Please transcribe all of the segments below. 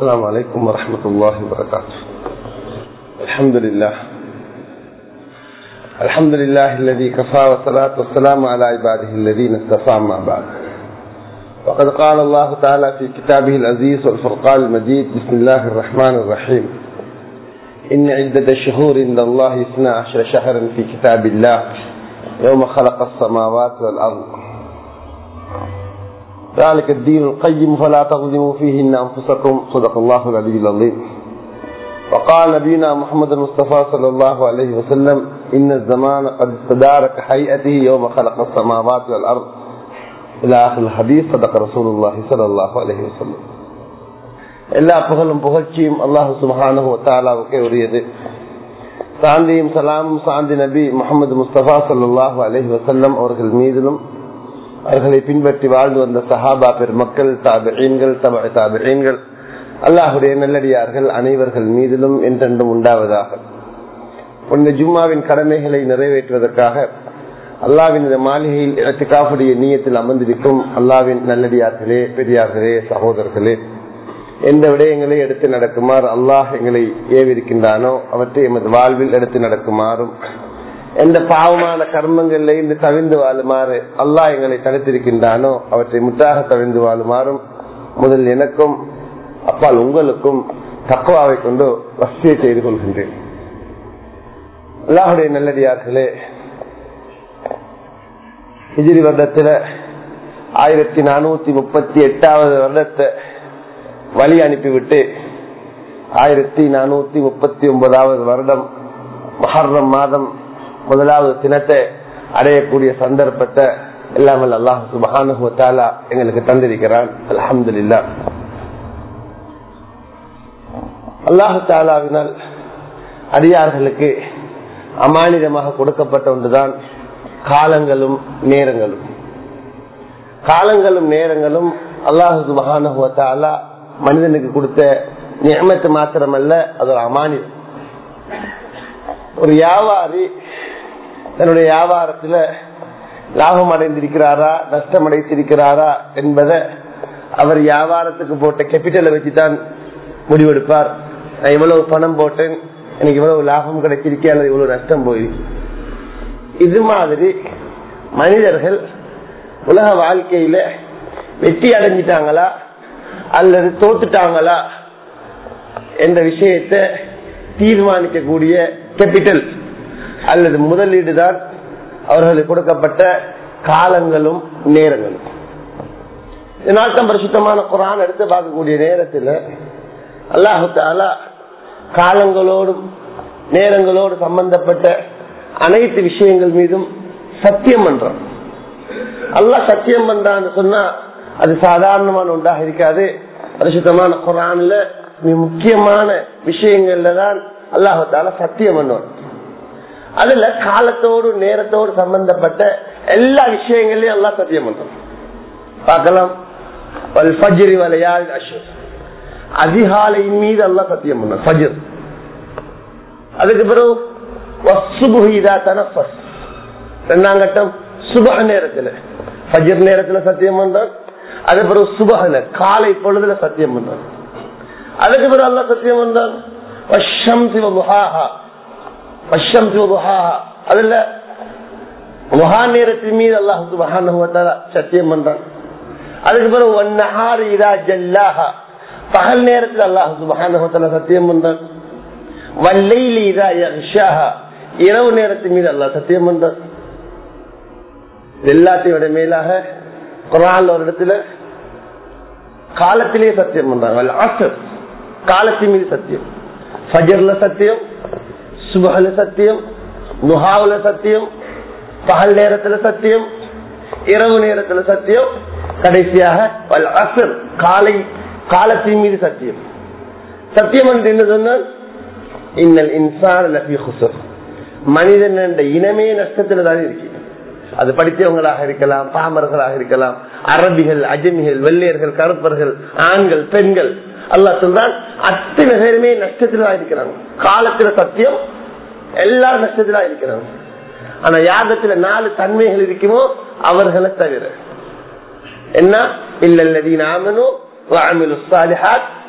السلام عليكم ورحمة الله وبركاته الحمد لله الحمد لله الذي كفى والصلاة والسلام على عباده الذين اصطفى ما بعد وقد قال الله تعالى في كتابه العزيز والفرقان المجيد بسم الله الرحمن الرحيم إن عدة الشهور عند الله اثنا عشر شهرا في كتاب الله يوم خلق السماوات والأرض ذلك الدين القيم فلا تظلموا فيهن أنفسكم صدق الله العلي العظيم وقال نبينا محمد المصطفى صلى الله عليه وسلم إن الزمان قد استدار كهيئته يوم خلق السماوات والأرض إلى آخر الحديث صدق رسول الله صلى الله عليه وسلم எல்லா புகழும் புகழ்ச்சியும் அல்லாஹு சுபஹானு தாலாவுக்கே உரியது சாந்தியும் சலாமும் சாந்தி நபி முகமது முஸ்தபா சல்லாஹு அலஹி வசல்லம் அவர்கள் மீதிலும் அவர்களை பின்பற்றி வாழ்ந்து வந்த சஹாபா பெருமக்கள் தாபிகள் தப தாபிகள் அல்லாஹுடைய நல்லடியார்கள் அனைவர்கள் மீதிலும் என்றென்றும் உண்டாவதாக உன்னை ஜும்மாவின் கடமைகளை நிறைவேற்றுவதற்காக அல்லாவின் இந்த மாளிகையில் இடத்துக்காவுடைய நீயத்தில் அமர்ந்திருக்கும் அல்லாவின் நல்லடியார்களே பெரியார்களே சகோதரர்களே எந்த விடயங்களை எடுத்து நடக்குமாறு அல்லாஹ் எங்களை ஏவிருக்கின்றானோ அவற்றை எமது வாழ்வில் எடுத்து நடக்குமாறும் எந்த பாவமான கர்மங்களில் இருந்து தவிர்ந்து வாழுமாறு அல்லாஹ் எங்களை தடுத்திருக்கின்றானோ அவற்றை முற்றாக தவிர்ந்து வாழுமாறும் முதல் எனக்கும் அப்பால் உங்களுக்கும் தக்குவாவை கொண்டு வசதியை செய்து கொள்கின்றேன் அல்லாஹுடைய நல்லடியார்களே ஹிஜிரி வருடத்துல ஆயிரத்தி நானூத்தி முப்பத்தி எட்டாவது வருடத்தை வழி அனுப்பிவிட்டு ஆயிரத்தி நானூத்தி முப்பத்தி ஒன்பதாவது வருடம் மஹர்ரம் மாதம் முதலாவது தினத்தை அடையக்கூடிய சந்தர்ப்பத்தை இல்லாமல் அல்லாஹ் சுபஹானுத்தாலா எங்களுக்கு தந்திருக்கிறான் அலமது இல்லா அல்லாஹு தாலாவினால் அடியார்களுக்கு அமானிதமாக கொடுக்கப்பட்ட ஒன்றுதான் காலங்களும் நேரங்களும் காலங்களும் நேரங்களும் அல்லாஹு சுபஹானுவத்தாலா மனிதனுக்கு கொடுத்த நியமத்து மாத்திரமல்ல அது ஒரு அமானிதம் ஒரு வியாபாரி தன்னுடைய வியாபாரத்துல லாபம் அடைந்திருக்கிறாரா நஷ்டம் அடைத்திருக்கிறாரா என்பதை அவர் வியாபாரத்துக்கு போட்ட கேபிட்டலை வச்சுதான் முடிவெடுப்பார் நான் இவ்வளவு பணம் போட்டேன் எனக்கு இவ்வளவு லாபம் கிடைச்சிருக்கேன் அல்லது இவ்வளவு நஷ்டம் போயிருக்கு இது மாதிரி மனிதர்கள் உலக வாழ்க்கையில வெற்றி அடைஞ்சிட்டாங்களா அல்லது தோத்துட்டாங்களா என்ற விஷயத்தை தீர்மானிக்கக்கூடிய கேபிட்டல் அல்லது முதலீடு தான் அவர்களுக்கு கொடுக்கப்பட்ட காலங்களும் நேரங்களும் இதனால் தான் பரிசுத்தமான குரான் எடுத்து பார்க்கக்கூடிய நேரத்தில் அல்லாஹு தாலா காலங்களோடும் நேரங்களோடு சம்பந்தப்பட்ட அனைத்து விஷயங்கள் மீதும் சத்தியம் பண்றான் அல்லாஹ் சத்தியம் பண்றான்னு சொன்னா அது சாதாரணமான ஒன்றாக இருக்காது பரிசுத்தமான குரான்ல மிக முக்கியமான விஷயங்கள்ல தான் அல்லாஹால சத்தியம் பண்ணுவான் அதுல காலத்தோடு நேரத்தோடு சம்பந்தப்பட்ட எல்லா விஷயங்களையும் எல்லாம் சத்தியம் பண்றோம் பார்க்கலாம் வலையால் அஷர் அதிகாலையின் மீது எல்லாம் சத்தியம் பண்ண ஃபஜர் அதுக்கு பிறகு ரெண்டாம் கட்டம் சுபக நேரத்துல ஃபஜர் நேரத்துல சத்தியம் பண்றான் அது பிறகு சுபகல காலை பொழுதுல சத்தியம் பண்றான் அதுக்கு பிறகு அல்லா சத்தியம் பண்றான் வஷம் சிவஹாஹா வஷம் சிவஹாஹா அதுல முகா நேரத்தின் மீது அல்லாஹ் சுபஹான சத்தியம் பண்றான் அதுக்கு பிறகு ஒன்னஹார் இதா ஜல்லாஹா பகல் நேரத்தில் அல்லாஹ் சுபஹான சத்தியம் பண்றான் வல்லையில் இதா யக்ஷாஹா இரவு நேரத்தின் மீது அல்லாஹ் சத்தியம் பண்றான் எல்லாத்தையோட மேலாக குரான் ஒரு இடத்துல காலத்திலேயே சத்தியம் பண்றாங்க ஆசர் காலத்தின் மீது சத்தியம் ஃபஜர்ல சத்தியம் சுபஹல சத்தியம் நுஹாவுல சத்தியம் பகல் நேரத்துல சத்தியம் இரவு நேரத்துல சத்தியம் கடைசியாக அசர் காலை காலத்தின் மீது சத்தியம் சத்தியம் என்று என்ன சொன்னால் இன்னல் இன்சான் மனிதன் என்ற இனமே நஷ்டத்துல தான் இருக்கு அது படித்தவங்களாக இருக்கலாம் பாமர்களாக இருக்கலாம் அரபிகள் அஜமிகள் வெள்ளையர்கள் கருப்பர்கள் ஆண்கள் பெண்கள் அல்லா சொல்றான் அத்தனை பேருமே நஷ்டத்துல இருக்கிறாங்க காலத்துல சத்தியம் எல்லாரும் நஷ்டத்துல இருக்கிறாங்க ஆனா யாகத்துல நாலு தன்மைகள் இருக்குமோ அவர்களை தவிர என்ன இல்லல்லதீன் ஆமனு وعملوا الصالحات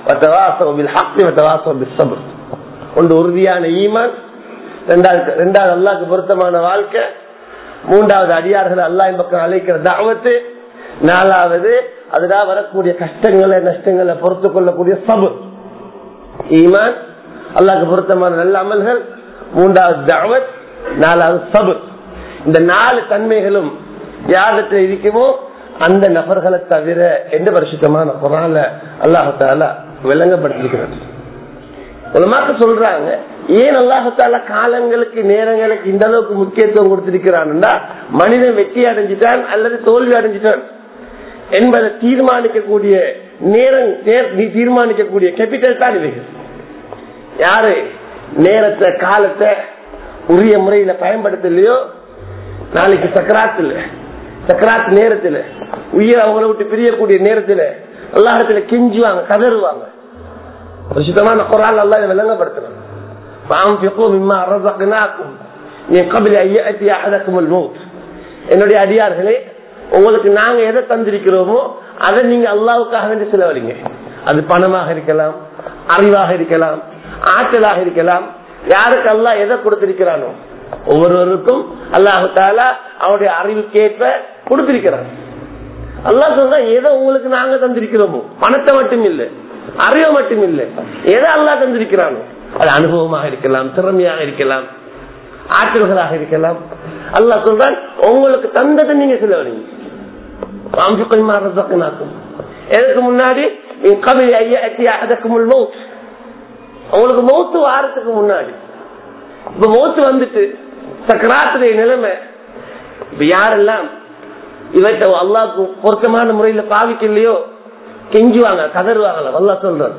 ஒன்று உறுதியான ஈமான் ரெண்டாவது ரெண்டாவது அல்லாக்கு பொருத்தமான வாழ்க்கை மூன்றாவது அடியார்கள் அல்லாஹ் பக்கம் அழைக்கிற தாவத்து நாலாவது அதுதான் வரக்கூடிய கஷ்டங்களை நஷ்டங்களை பொறுத்து கொள்ளக்கூடிய சபு ஈமான் அல்லாக்கு பொருத்தமான நல்ல அமல்கள் மூன்றாவது தாவத் நாலாவது சபு இந்த நாலு தன்மைகளும் யாரிடத்தில் இருக்குமோ அந்த நபர்களை தவிர எந்த வருஷத்தமான குரால அல்லாஹால விளங்கப்படுத்திருக்கிறது உலமாக்க சொல்றாங்க ஏன் அல்லாஹால காலங்களுக்கு நேரங்களுக்கு இந்த அளவுக்கு முக்கியத்துவம் கொடுத்திருக்கிறான்டா மனிதன் வெற்றி அடைஞ்சிட்டான் அல்லது தோல்வி அடைஞ்சிட்டான் என்பதை தீர்மானிக்கக்கூடிய நேரம் தீர்மானிக்கக்கூடிய கேபிட்டல் தான் இவைகள் யாரு நேரத்தை காலத்தை உரிய முறையில பயன்படுத்தலையோ நாளைக்கு சக்கராத்துல சக்கராத் நேரத்துல உயிர் அவங்கள விட்டு பிரியக்கூடிய நேரத்துல எல்லா இடத்துல கெஞ்சுவாங்க கதறுவாங்க சுத்தமான குரால் அல்லா இதை விளங்கப்படுத்துறாங்க என்னுடைய அடியார்களே உங்களுக்கு நாங்க எதை தந்திருக்கிறோமோ அதை நீங்க அல்லாவுக்காக வேண்டி செலவழிங்க அது பணமாக இருக்கலாம் அறிவாக இருக்கலாம் ஆற்றலாக இருக்கலாம் யாருக்கு அல்லா எதை கொடுத்திருக்கிறானோ ஒவ்வொருவருக்கும் அல்லாஹு தாலா அவருடைய அறிவுக்கேற்ப கொடுத்திருக்கிறான் அல்லா சொல்ற எதை உங்களுக்கு நாங்க தந்திருக்கிறோமோ பணத்தை மட்டும் இல்லை அறிவு மட்டும் இல்லை எதை அல்லா தந்திருக்கிறானோ அது அனுபவமாக இருக்கலாம் திறமையாக இருக்கலாம் ஆற்றல்களாக இருக்கலாம் அல்லா சொல்றான் உங்களுக்கு தந்ததை நீங்க செலவழிங்க எதுக்கு முன்னாடி உங்களுக்கு மௌத்து வாரத்துக்கு முன்னாடி இப்ப மௌத்து வந்துட்டு சக்கராத்துடைய நிலைமை இப்ப யாரெல்லாம் இவற்றை அல்லாவுக்கு பொருத்தமான முறையில பாவிக்கலையோ கெஞ்சுவாங்க கதறுவாங்களா அல்லா சொல்றான்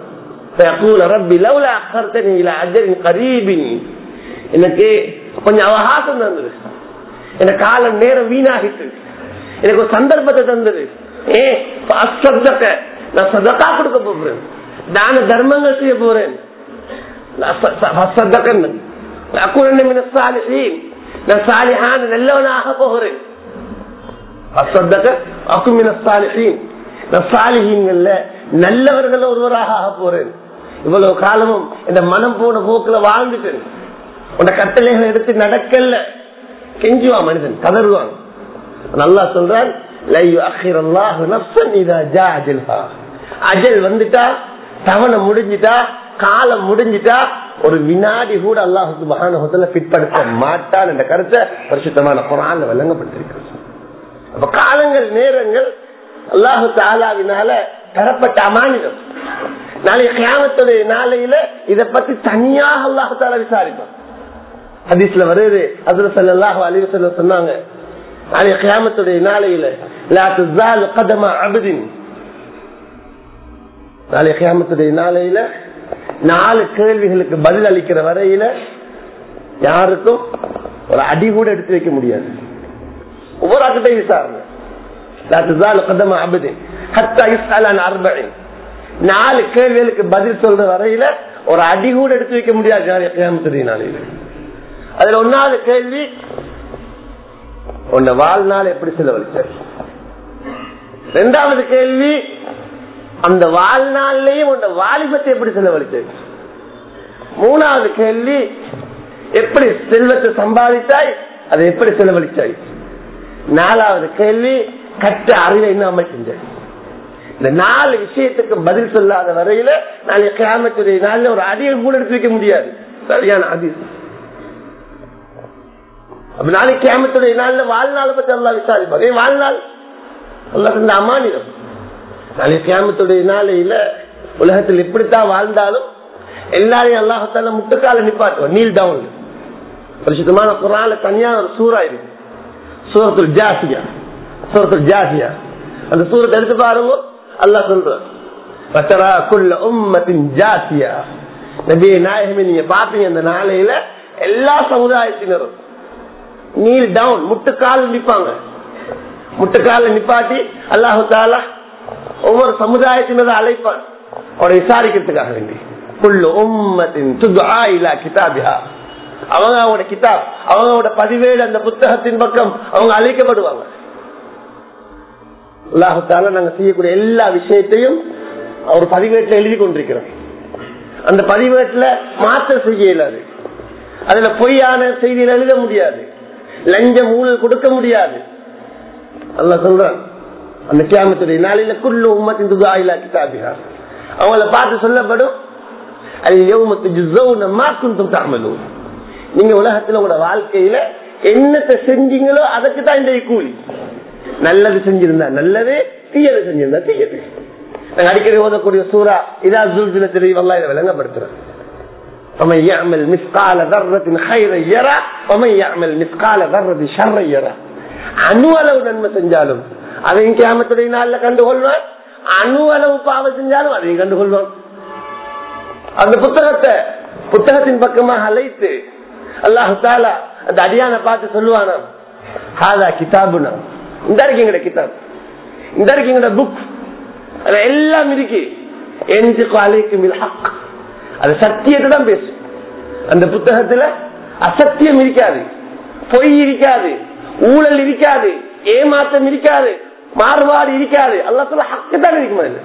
எனக்கு கொஞ்சம் அவகாசம் தந்தது எனக்கு காலம் நேரம் வீணாகிட்டு எனக்கு ஒரு சந்தர்ப்பத்தை தந்தது ஏ நான் சதக்கா கொடுக்க போறேன் தான தர்மங்கள் செய்ய போறேன் நான் சாலிஹான நல்லவனாக போகிறேன் நல்லவர்கள் ஒருவராக ஆக போறேன் இவ்வளவு காலமும் இந்த மனம் போன போக்குல வாழ்ந்துட்டேன் உன்னை கட்டளைகளை எடுத்து நடக்கல கெஞ்சுவா மனிதன் கதறுவான் நல்லா சொல்றான் அஜல் வந்துட்டா தவணை முடிஞ்சிட்டா காலம் முடிஞ்சிட்டா ஒரு வினாடி கூட அல்லாஹுக்கு மகானகத்துல பிற்படுத்த மாட்டான் என்ற கருத்தை பரிசுத்தமான குரான் விளங்கப்பட்டிருக்கிறது அப்ப காலங்கள் நேரங்கள் அல்லாஹு தாலாவினால தரப்பட்ட அமானிதம் நாளைய கிராமத்துடைய நாளையில இத பத்தி தனியாக அல்லாஹு தாலா விசாரிப்பான் ஹதீஸ்ல வருது அதுல சல்லாஹு அலிவ சொல்ல சொன்னாங்க நாளைய கிராமத்துடைய நாளையில கதமா அபதின் நாளைய கிராமத்துடைய நாளையில நாலு கேள்விகளுக்கு பதில் அளிக்கிற வரையில யாருக்கும் ஒரு அடி கூட எடுத்து வைக்க முடியாது ஒவ்வொரு ஆக்கிட்டையும் விசாரணை நாலு கேள்விகளுக்கு பதில் சொல்ற வரையில ஒரு அடி கூட எடுத்து வைக்க முடியாது நாளையில அதுல ஒன்னாவது கேள்வி உன்னை வாழ்நாள் எப்படி செலவழிச்சார் ரெண்டாவது கேள்வி அந்த வாழ்நாள்லயும் உன்னை வாலிபத்தை எப்படி செலவழிச்சாய் மூணாவது கேள்வி எப்படி செல்வத்தை சம்பாதித்தாய் அதை எப்படி செலவழிச்சாய் நாலாவது கேள்வி கற்ற அறிவை என்ன செஞ்சாய் இந்த நாலு விஷயத்துக்கு பதில் சொல்லாத வரையில நாளைய கிராமத்துடைய நாளில் ஒரு அடியை கூட எடுத்து வைக்க முடியாது சரியான அதி அப்ப நாளைக்கு கிராமத்துடைய நாளில் வாழ்நாள் பற்றி அல்லா விசாரிப்பார் ஏன் வாழ்நாள் அல்லா இந்த அமானிதம் நாளைய கிராமத்துடைய நாளையில உலகத்தில் எப்படித்தான் வாழ்ந்தாலும் எல்லாரையும் அல்லாஹத்தால முட்டுக்கால நிப்பாட்டுவோம் நீல் டவுன் பரிசுத்தமான குரால தனியா ஒரு சூறா இருக்கு சூரத்துல் ஜாசியா சூரத்துல் ஜாசியா அந்த சூரத்தை எடுத்து பாருங்க அல்லாஹ் சொல்ற பத்தரா குல்ல உம்மத்தின் ஜாசியா நபியை நாயகமே நீங்க பாப்பீங்க அந்த நாளையில எல்லா சமுதாயத்தினரும் நீல் டவுன் முட்டுக்கால் நிப்பாங்க முட்டுக்கால நிப்பாட்டி அல்லாஹு தாலா ஒவ்வொரு சமுதாயத்தினரை அழைப்பான் அவரை விசாரிக்கிறதுக்காக வேண்டி குல்லு உம்மத்தின் துதுஆ இலா கிதாபிஹா அவங்க அவங்களோட கிதாப் அவங்களோட பதிவேடு அந்த புத்தகத்தின் பக்கம் அவங்க அழைக்கப்படுவாங்க அல்லாஹால நாங்க செய்யக்கூடிய எல்லா விஷயத்தையும் அவர் பதிவேட்டில் எழுதி கொண்டிருக்கிறார் அந்த பதிவேட்டில் மாற்றம் செய்ய இயலாது அதுல பொய்யான செய்தியில் எழுத முடியாது லஞ்சம் ஊழல் கொடுக்க முடியாது அல்ல சொல்றான் அந்த கியாமத்துடைய நாளையில குள்ளு உம்மத்தின் துதாயிலா கிதாபிகா அவங்கள பார்த்து சொல்லப்படும் அது எவ்வளவு ஜுசௌன மாக்கும் தாமலும் நீங்க உலகத்துல உங்களோட வாழ்க்கையில என்னத்தை செஞ்சீங்களோ அதுக்கு தான் இந்த கூலி நல்லது செஞ்சிருந்தா நல்லது தீயது செஞ்சிருந்தா தீயது நாங்க அடிக்கடி ஓதக்கூடிய சூறா இதா ஜூல்ஜில தெரியவெல்லாம் இதை விளங்கப்படுத்துறோம் ومن يعمل مثقال ذرة خيرا يرى ومن يعمل مثقال ذرة شرا يرى அணு அளவு நன்மை செஞ்சாலும் அதையும் கேமத்துடைய நாள்ல கண்டுகொள்வான் அணு அளவு பாவம் செஞ்சாலும் அதையும் கண்டுகொள்வான் அந்த புத்தகத்தை புத்தகத்தின் பக்கமாக அழைத்து அல்லாஹு தாலா அந்த அடியான பார்த்து சொல்லுவானாம் ஹாதா கிதாபுனா இந்த இருக்கீங்கட கிதாப் இந்த இருக்கீங்கட புக் அது எல்லாம் இருக்கு எஞ்சு அழைக்கும் ஹக் அது சத்தியத்தை தான் பேசும் அந்த புத்தகத்துல அசத்தியம் இருக்காது பொய் இருக்காது ஊழல் இருக்காது ஏமாற்றம் இருக்காது மாறுபாடு இருக்காது அல்லா சொல்ல ஹக்கு தான் இருக்கும் அதுல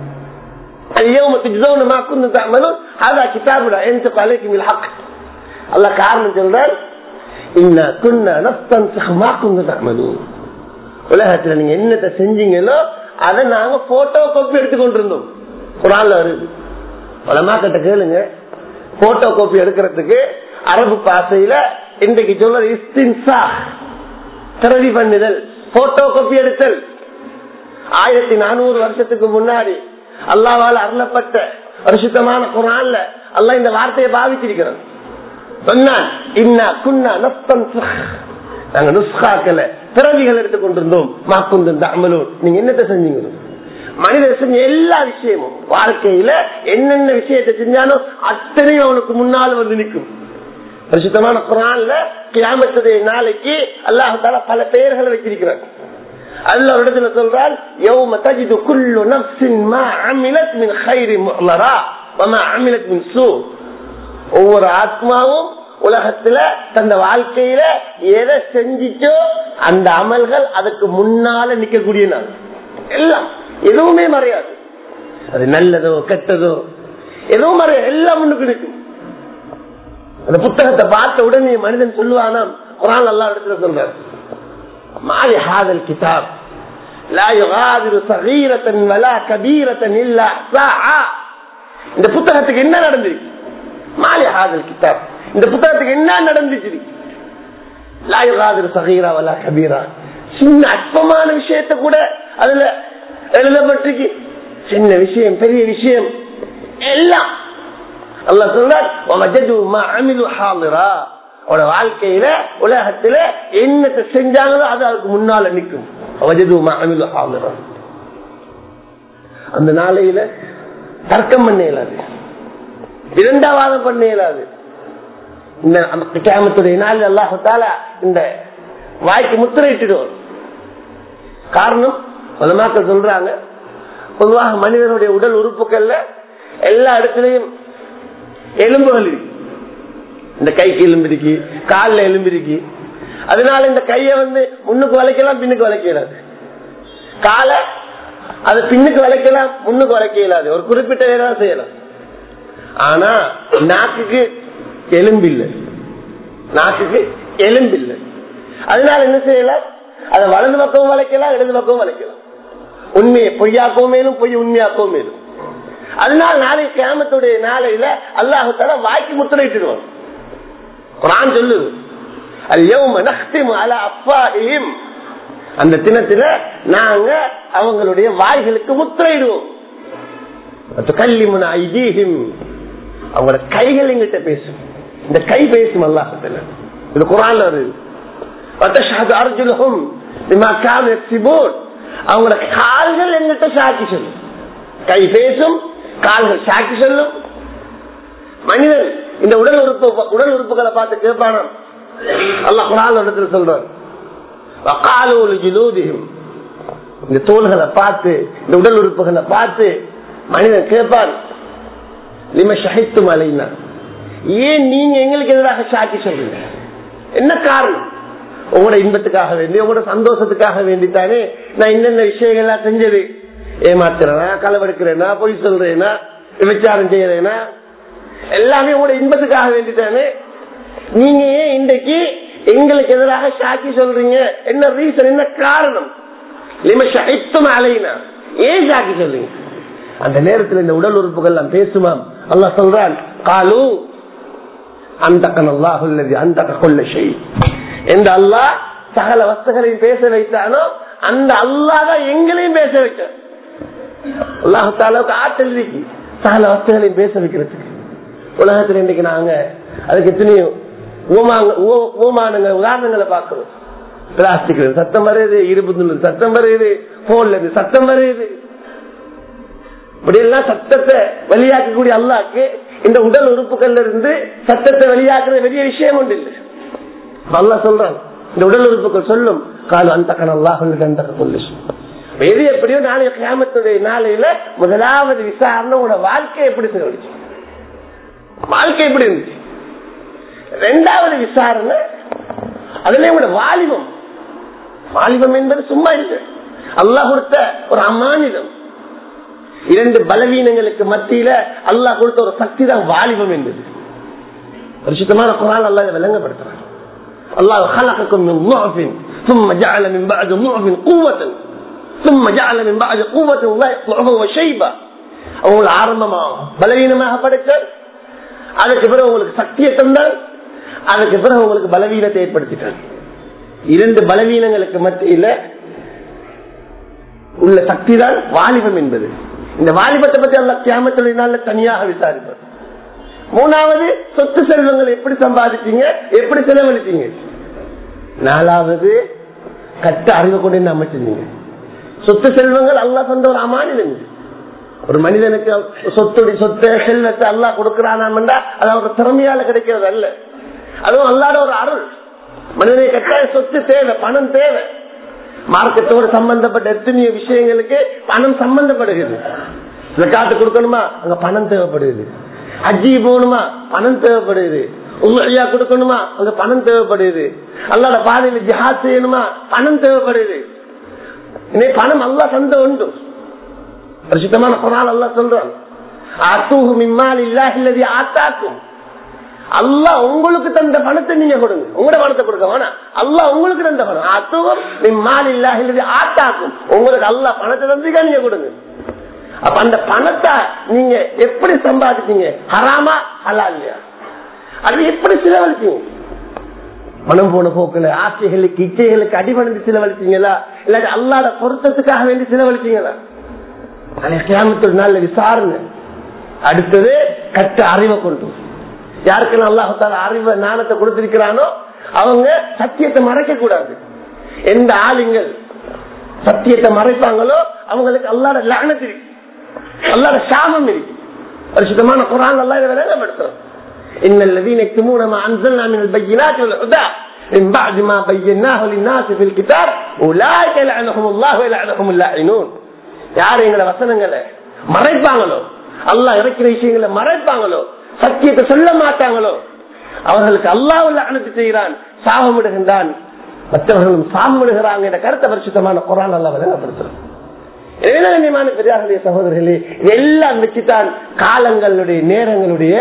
اليوم تجزون ما كنتم تعملون هذا كتابنا ينطق عليكم الحق الله காரணம் சொல்றார் إنا كنا نستنسخ ما كنتم تعملون உலகத்துல நீங்க என்னத்தை செஞ்சீங்களோ அதை நாங்க போட்டோ காப்பி எடுத்துக்கொண்டிருந்தோம் குரான்ல வருது உலமாக்கிட்ட கேளுங்க போட்டோ காப்பி எடுக்கிறதுக்கு அரபு பாசையில இன்றைக்கு சொல்றது இஸ்தின்சா பிரதி பண்ணுதல் போட்டோ காப்பி எடுத்தல் ஆயிரத்தி நானூறு வருஷத்துக்கு முன்னாடி அல்லாவால் அருளப்பட்ட பரிசுத்தமான குரான்ல அல்லா இந்த வார்த்தையை பாவிச்சிருக்கிறோம் சொன்னான் இன்னா குன்னா நஸ்தன் நாங்க நுஸ்காக்கல பிறவிகள் எடுத்துக் கொண்டிருந்தோம் மாக்குந்து அமலூர் நீங்க என்னத்தை செஞ்சீங்க மனிதர் செஞ்ச எல்லா விஷயமும் வாழ்க்கையில என்னென்ன விஷயத்தை செஞ்சாலும் அத்தனையும் அவனுக்கு முன்னால் வந்து நிற்கும் பரிசுத்தமான குரான்ல கிராமத்துடைய நாளைக்கு அல்லாஹால பல பெயர்களை வச்சிருக்கிறார் அல்ல ஒரு இடத்துல சொல்றால் யௌம தஜிது குல்லு நஃப்ஸின் மா அமிலத் மின் கைரி முஹ்லரா வமா அமிலத் மின் சூ ஒவ்வொரு ஆத்மாவும் உலகத்துல தந்த வாழ்க்கையில எதை செஞ்சிச்சோ அந்த அமல்கள் அதுக்கு முன்னால நிக்கக்கூடிய நாள் எல்லாம் எதுவுமே மறையாது அது நல்லதோ கெட்டதோ எதுவும் மறையாது எல்லாம் முன்னுக்கு நிற்கும் அந்த புத்தகத்தை பார்த்த உடனே மனிதன் சொல்லுவானாம் குரான் எல்லா இடத்துல சொல்றாரு மாறி ஹாதல் கிதாப் لا يغادر صغيرة ولا كبيرة إلا أحصاها இந்த புத்தகத்துக்கு என்ன நடந்துச்சு மாலி ஹாதல் கிதாப் இந்த புத்தகத்துக்கு என்ன நடந்துச்சு லா யுகாதிரு சகீரா வலா கபீரா சின்ன அற்பமான விஷயத்த கூட அதுல எழுதப்பட்டிருக்கு சின்ன விஷயம் பெரிய விஷயம் எல்லாம் அல்ல சொல்ற வாழ்க்கையில உலகத்துல என்னத்தை செஞ்சாங்களோ அது அதுக்கு முன்னால நிற்கும் அந்த நாளையில தர்க்கம் பண்ண இயலாது இரண்டாவாதம் பண்ண இயலாது இந்த கேமத்துடைய நாள் அல்லாஹால இந்த வாய்க்கு முத்திரையிட்டுடுவோம் காரணம் பலமாக்கள் சொல்றாங்க பொதுவாக மனிதனுடைய உடல் உறுப்புகள்ல எல்லா இடத்துலயும் எலும்புகள் இருக்கு இந்த கைக்கு எலும்பு இருக்கு காலில் எலும்பு இருக்கு அதனால இந்த கைய வந்து முன்னுக்கு வளைக்கலாம் பின்னுக்கு வளைக்கலாது காலை அது பின்னுக்கு வளைக்கலாம் முன்னுக்கு வளைக்க இயலாது ஒரு குறிப்பிட்ட நேரம் செய்யலாம் ஆனா நாக்குக்கு எலும்பு இல்லை நாக்குக்கு எலும்பு இல்லை அதனால என்ன செய்யலாம் அதை வலது பக்கமும் வளைக்கலாம் இடது பக்கமும் வளைக்கலாம் உண்மையை பொய்யாக்கவும் மேலும் பொய் உண்மையாக்கவும் மேலும் அதனால நாளை கேமத்துடைய நாளையில அல்லாஹால வாய்க்கு முத்திரையிட்டுடுவான் குரான் சொல்லுது அந்த தினத்துல நாங்க அவங்களுடைய வாய்களுக்கு முத்திரையிடுவோம் கல்லிமுன ஐதீகம் அவங்களோட கைகள் எங்கிட்ட பேசும் இந்த கை பேசும் அல்லாஹத்துல இது குரான்ல வருது அர்ஜுனகும் அவங்களோட கால்கள் எங்கிட்ட சாட்சி சொல்லும் கை பேசும் கால்கள் சாட்சி சொல்லும் மனிதன் இந்த உடல் உறுப்பு உடல் உறுப்புகளை பார்த்து கேட்பான அல்ல குரான் இடத்துல சொல்றான் இந்த தோள்களை பார்த்து இந்த உடல் உறுப்புகளை பார்த்து மனிதன் கேட்பான் நிம சகித்து மலைனா ஏன் நீங்க எங்களுக்கு எதிராக சாட்சி சொல்றீங்க என்ன காரணம் உங்களோட இன்பத்துக்காக வேண்டி உங்களோட சந்தோஷத்துக்காக வேண்டித்தானே நான் என்னென்ன விஷயங்கள்லாம் செஞ்சது ஏமாத்துறேனா களவெடுக்கிறேனா பொய் சொல்றேனா விபச்சாரம் செய்யறேனா எல்லாமே உங்களோட இன்பத்துக்காக வேண்டித்தானே நீங்க ஏன் இன்றைக்கு எங்களுக்கு எதிராக சாட்சி சொல்றீங்க என்ன ரீசன் என்ன காரணம் லிமஷம் அலைனா ஏன் சாட்சி சொல்றீங்க அந்த நேரத்தில் இந்த உடல் உறுப்புகள் எல்லாம் பேசுமாம் அல்லாஹ் சொல்றான் காலு அந்த கனல்லாஹுல்லது அந்த கொள்ள செய் எந்த அல்லாஹ் சகல வஸ்துகளையும் பேச வைத்தானோ அந்த அல்லாஹ் தான் எங்களையும் பேச வைக்க அல்லாஹாலுக்கு ஆற்றல் இருக்கு சகல வஸ்துகளையும் பேச வைக்கிறதுக்கு உலகத்துல இன்னைக்கு நாங்க அதுக்கு எத்தனையோ ஊமானங்கள் உதாரணங்களை பார்க்கிறோம் பிளாஸ்டிக் சத்தம் வருது இருபது சத்தம் வருது போன்ல இருந்து சத்தம் வருது இப்படி எல்லாம் சத்தத்தை வெளியாக்கக்கூடிய அல்லாக்கு இந்த உடல் உறுப்புகள்ல இருந்து சத்தத்தை வெளியாக்குறது பெரிய விஷயம் ஒன்று இல்லை அல்லா சொல்றான் இந்த உடல் உறுப்புகள் சொல்லும் காலம் அந்த கணல்லாக அந்த கொள்ளு எது எப்படியோ நாளைய கிராமத்துடைய நாளையில முதலாவது விசாரணை உங்களோட வாழ்க்கை எப்படி செலவழிச்சு வாழ்க்கை எப்படி இருந்துச்சு ரெண்டாவது விசாரணை அதுல உங்களோட வாலிபம் வாலிபம் என்பது சும்மா இல்லை அல்லாஹ் கொடுத்த ஒரு அமானிதம் இரண்டு பலவீனங்களுக்கு மத்தியில அல்லாஹ் கொடுத்த ஒரு சக்தி தான் வாலிபம் என்பது பரிசுத்தமான குரான் அல்லாஹ் விளங்கப்படுத்துறான் அல்லாஹ் خلقكم من ضعف ثم جعل من بعد ضعف قوة ثم جعل من بعد قوة ضعفا وشيبا அவங்களை ஆரம்பமா பலவீனமாக படைத்தார் அதுக்கு பிறகு உங்களுக்கு சக்தியை தந்தார் அதுக்கு பிறகு உங்களுக்கு பலவீனத்தை ஏற்படுத்திட்டார் இரண்டு பலவீனங்களுக்கு மத்தியில உள்ள சக்தி தான் வாலிபம் என்பது இந்த வாலிபத்தை பத்தி அல்ல கியாமத்தொழினால தனியாக விசாரிப்பார் மூணாவது சொத்து செல்வங்கள் எப்படி சம்பாதிச்சீங்க எப்படி செலவழிச்சீங்க நாலாவது கட்ட அறிவு கொண்டு அமைச்சிருந்தீங்க சொத்து செல்வங்கள் அல்லா சொந்த ஒரு அமானிதம் ஒரு மனிதனுக்கு சொத்துடைய சொத்தை செல்வத்தை அல்லா கொடுக்கிறானாம்டா அது ஒரு திறமையால கிடைக்கிறது அல்ல அதுவும் அல்லாத ஒரு அருள் மனிதனை கட்டாய சொத்து தேவை பணம் தேவை மார்க்கத்தோடு சம்பந்தப்பட்ட எத்தனையோ விஷயங்களுக்கு பணம் சம்பந்தப்படுகிறது காட்டு கொடுக்கணுமா அங்க பணம் தேவைப்படுது அஜி போகணுமா பணம் தேவைப்படுது உங்களையா கொடுக்கணுமா அங்க பணம் தேவைப்படுது அல்லாட பாதையில ஜிஹாத் செய்யணுமா பணம் தேவைப்படுது இன்னைக்கு பணம் அல்லா சந்த உண்டு பரிசுத்தமான குரான் அல்லா சொல்றான் அத்தூஹு மிம்மால் இல்லாஹில்லதி ஆத்தாக்கும் அல்லா உங்களுக்கு தந்த பணத்தை நீங்க கொடுங்க உங்களோட பணத்தை கொடுக்க வேணாம் அல்லா உங்களுக்கு தந்த பணம் அத்துவம் மிம்மால் இல்லாஹில்லதி ஆத்தாக்கும் உங்களுக்கு அல்லா பணத்தை தந்துக்கா நீங்க கொடுங்க அப்ப அந்த பணத்தை நீங்க எப்படி சம்பாதிச்சீங்க ஹராமா ஹலாலியா அது எப்படி செலவழிச்சீங்க பணம் போன போக்குல ஆசைகளுக்கு இச்சைகளுக்கு அடிபணிந்து செலவழிச்சீங்களா இல்லாட்டி அல்லாட பொருத்தத்துக்காக வேண்டி செலவழிச்சீங்களா கிராமத்தில் நல்ல விசாரணை அடுத்தது கட்ட அறிவை கொண்டு யாருக்கெல்லாம் அல்லாஹால அறிவை ஞானத்தை கொடுத்திருக்கிறானோ அவங்க சத்தியத்தை மறைக்க கூடாது எந்த ஆளுங்கள் சத்தியத்தை மறைப்பாங்களோ அவங்களுக்கு அல்லாட லானத்து இருக்கு அல்லாட சாமம் இருக்கு பரிசுத்தமான குரான் அல்லா இதை விளங்கப்படுத்துறோம் إن الذين يكتمون ما أنزلنا من البينات والهدى من بعد ما بيناه للناس في الكتاب أولئك يلعنهم الله ويلعنهم اللاعنون யார் எங்களை வசனங்களை மறைப்பாங்களோ அல்லாஹ் இறக்கிற விஷயங்களை மறைப்பாங்களோ சத்தியத்தை சொல்ல மாட்டாங்களோ அவர்களுக்கு அல்லாஹ் அனுப்பி செய்கிறான் சாபமிடுகின்றான் மற்றவர்களும் சாபமிடுகிறாங்க என்ற கருத்தை பரிசுத்தமான குரான் அல்லா விளங்கப்படுத்துறோம் கண்ணியமான பெரியார்களே சகோதரர்களே எல்லாம் வச்சுதான் காலங்களுடைய நேரங்களுடைய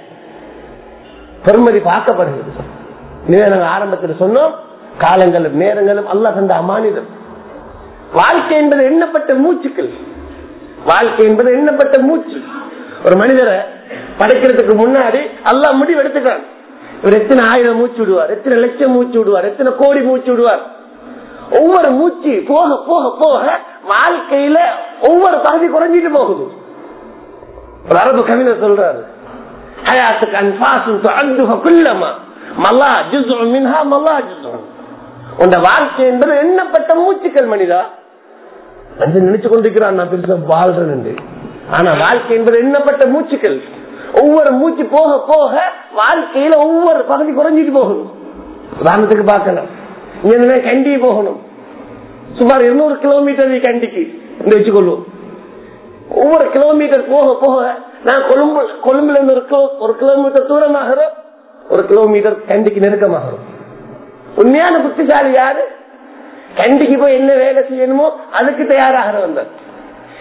பெருமதி பார்க்கப்படுகிறது நாங்கள் ஆரம்பத்தில் சொன்னோம் காலங்களும் நேரங்களும் அல்ல தந்த அமானிதம் வாழ்க்கை என்பது எண்ணப்பட்ட மூச்சுக்கள் வாழ்க்கை என்பது எண்ணப்பட்ட மூச்சு ஒரு மனிதரை படைக்கிறதுக்கு முன்னாடி அல்லா முடிவு எடுத்துக்கிறான் இவர் எத்தனை ஆயிரம் மூச்சு விடுவார் எத்தனை லட்சம் மூச்சு விடுவார் எத்தனை கோடி மூச்சு விடுவார் ஒவ்வொரு மூச்சு போக போக போக வாழ்க்கையில ஒவ்வொரு பகுதி குறைஞ்சிட்டு போகுது ஒரு அரபு கவிஞர் சொல்றாரு ஹயாத்துக்கு அன்பாசும் அந்துக குல்லமா மல்லா ஜுசு மின்ஹா மல்லா ஜுசு உண்ட வாழ்க்கை என்பது எண்ணப்பட்ட மூச்சுக்கள் மனிதா வந்து நினைச்சு கொண்டிருக்கிறான் நான் பெருசா வாழ்றேன் ஆனா வாழ்க்கை என்பது எண்ணப்பட்ட மூச்சுக்கள் ஒவ்வொரு மூச்சு போக போக வாழ்க்கையில ஒவ்வொரு பகுதி குறைஞ்சிட்டு போகணும் உதாரணத்துக்கு பார்க்கலாம் இங்க கண்டி போகணும் சுமார் இருநூறு கிலோமீட்டர் கண்டிக்கு இந்த வச்சுக்கொள்வோம் ஒவ்வொரு கிலோமீட்டர் போக போக நான் கொழும்பு கொழும்புல இருந்து ஒரு கிலோ ஒரு கிலோமீட்டர் தூரமாகிறோம் ஒரு கிலோமீட்டர் கண்டிக்கு நெருக்கமாகிறோம் உண்மையான புத்திசாலி யாரு கண்டிக்கு போய் என்ன வேலை செய்யணுமோ அதுக்கு தயாராக வந்தார்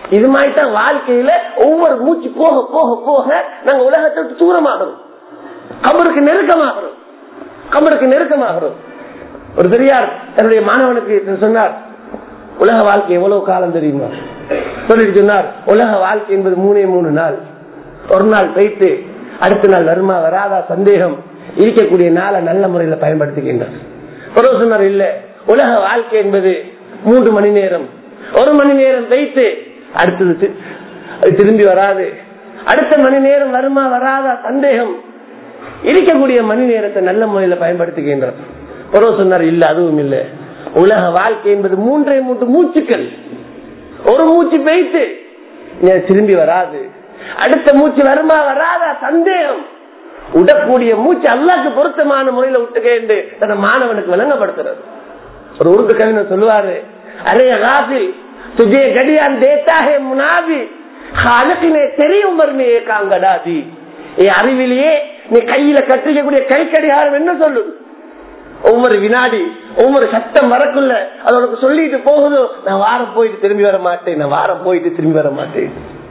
இது மாதிரி தான் வாழ்க்கையில ஒவ்வொரு மூச்சு போக போக போக நாங்க உலகத்தை விட்டு தூரமாகிறோம் கபருக்கு நெருக்கமாகிறோம் கபருக்கு நெருக்கமாகிறோம் ஒரு பெரியார் தன்னுடைய மாணவனுக்கு சொன்னார் உலக வாழ்க்கை எவ்வளவு காலம் தெரியுமா சொல்லிட்டு சொன்னார் உலக வாழ்க்கை என்பது மூணே மூணு நாள் ஒரு நாள் வைத்து அடுத்த நாள் வருமா வராதா சந்தேகம் இருக்கக்கூடிய நாளை நல்ல முறையில பயன்படுத்துகின்றார் ஒரு சொன்னார் இல்ல உலக வாழ்க்கை என்பது மூன்று மணி நேரம் ஒரு மணி நேரம் வைத்து அடுத்தது தி- அது திரும்பி வராது அடுத்த மணி நேரம் வருமா வராதா சந்தேகம் இருக்கக்கூடிய மணி நேரத்தை நல்ல முறையில பயன்படுத்துகின்றார் ஒரு சொன்னார் இல்ல அதுவும் இல்ல உலக வாழ்க்கை என்பது மூன்றே மூன்று மூச்சுக்கள் ஒரு மூச்சு பெய்த்து திரும்பி வராது அடுத்த மூச்சு வருமா வராதா சந்தேகம் விடக்கூடிய மூச்சு அல்லாக்கு பொருத்தமான முறையில விட்டுக்கேண்டு தன் மாணவனுக்கு விளங்கப்படுத்துறது ஒரு உருது கவிஞர் சொல்லுவாரு அரே காபில் துஜே கடியான் தேத்தா ஹே முனாபி ஹாலத்தினே தெரியும் மருமே காங்கடாதி ஏ அறிவிலேயே நீ கையில கட்டிக்கக்கூடிய கை கடிகாரம் என்ன சொல்லுது ஒவ்வொரு வினாடி ஒவ்வொரு சட்டம் வரக்குள்ள அது உனக்கு சொல்லிட்டு போகுதோ நான் வாரம் போயிட்டு திரும்பி வர மாட்டேன் நான் வாரம் போயிட்டு திரும்பி வர மாட்டேன்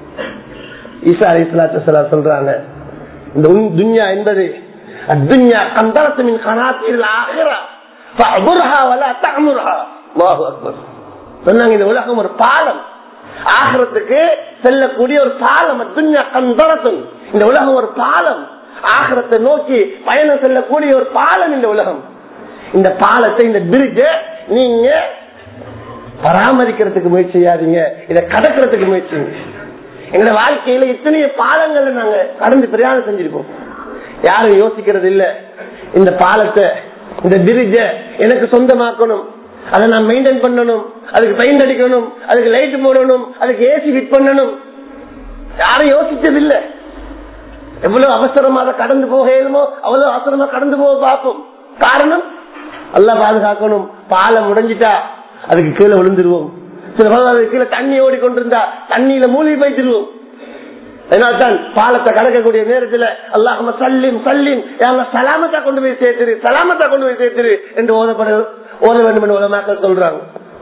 ஈசா அலி சலாத்து சொல்றாங்க இந்த உன் துன்யா என்பது அத்துன்யா கந்தரத்தின் கனாத்தில் ஆகிறா فاعبرها ولا تعمرها الله اكبر சொன்னாங்க இந்த உலகம் ஒரு பாலம் ஆகிரத்துக்கு செல்லக்கூடிய ஒரு பாலம் துன்யா கந்தரத்தும் இந்த உலகம் ஒரு பாலம் ஆகிரத்தை நோக்கி பயணம் செல்லக்கூடிய ஒரு பாலம் இந்த உலகம் இந்த பாலத்தை இந்த பிரிட்ஜ நீங்க பராமரிக்கிறதுக்கு முயற்சி செய்யாதீங்க இதை கடக்கிறதுக்கு முயற்சி எங்க வாழ்க்கையில இத்தனைய பாலங்களை நாங்க கடந்து பிரயாணம் செஞ்சிருக்கோம் யாரும் யோசிக்கிறது இல்ல இந்த பாலத்தை இந்த பிரிட்ஜ எனக்கு சொந்தமாக்கணும் அதை நான் மெயின்டைன் பண்ணணும் அதுக்கு பெயிண்ட் அடிக்கணும் அதுக்கு லைட் போடணும் அதுக்கு ஏசி ஃபிட் பண்ணணும் யாரும் யோசிச்சது இல்ல எவ்வளவு அவசரமா அதை கடந்து போக இயலுமோ அவ்வளவு அவசரமா கடந்து போக பார்ப்போம் காரணம் நல்லா பாதுகாக்கணும் பாலம் உடைஞ்சிட்டா அதுக்கு கீழே விழுந்துருவோம் சில பேர் அதுக்கு கீழே தண்ணி ஓடிக்கொண்டிருந்தா தண்ணியில மூழ்கி போய்த்திருவோம் அதனால்தான் பாலத்தை கடக்கக்கூடிய நேரத்தில் அல்லாஹம சல்லிம் சல்லிம் சலாமத்தா கொண்டு போய் சேர்த்துரு சலாமத்தா கொண்டு போய் சேர்த்துரு என்று ஓதப்பட ஓத வேண்டும் என்று உலமாக்கள் சொல்றாங்க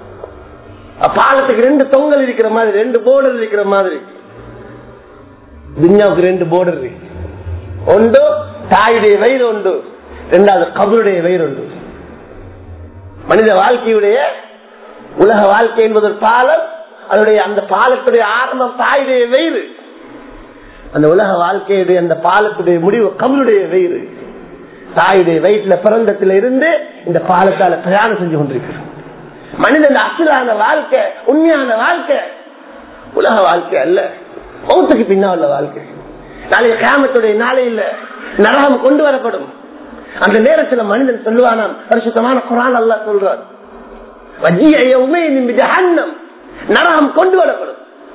பாலத்துக்கு ரெண்டு தொங்கல் இருக்கிற மாதிரி ரெண்டு போர்டர் இருக்கிற மாதிரி துன்யாவுக்கு ரெண்டு போர்டர் இருக்கு ஒன்று தாயுடைய வயிறு உண்டு ரெண்டாவது கபருடைய வயிறு உண்டு மனித வாழ்க்கையுடைய உலக வாழ்க்கை என்பது ஒரு பாலம் அதனுடைய அந்த பாலத்துடைய ஆரம்பம் தாயுடைய வயிறு அந்த உலக வாழ்க்கையுடைய அந்த பாலத்துடைய முடிவு கபருடைய வயிறு தாயுடைய வயிற்றுல பிறந்தத்துல இருந்து இந்த பாலத்தால பிரயாணம் செஞ்சு கொண்டிருக்கிறோம் மனிதன் அசலான வாழ்க்கை உண்மையான வாழ்க்கை உலக வாழ்க்கை அல்ல மௌத்துக்கு பின்னால் உள்ள வாழ்க்கை நாளைய கிராமத்துடைய நாளையில் நரகம் கொண்டு வரப்படும் அந்த நேரத்தில் மனிதன் சொல்லுவானாம் பரிசுத்தமான குரான் அல்லா சொல்றான் நரகம் கொண்டு வரப்படும்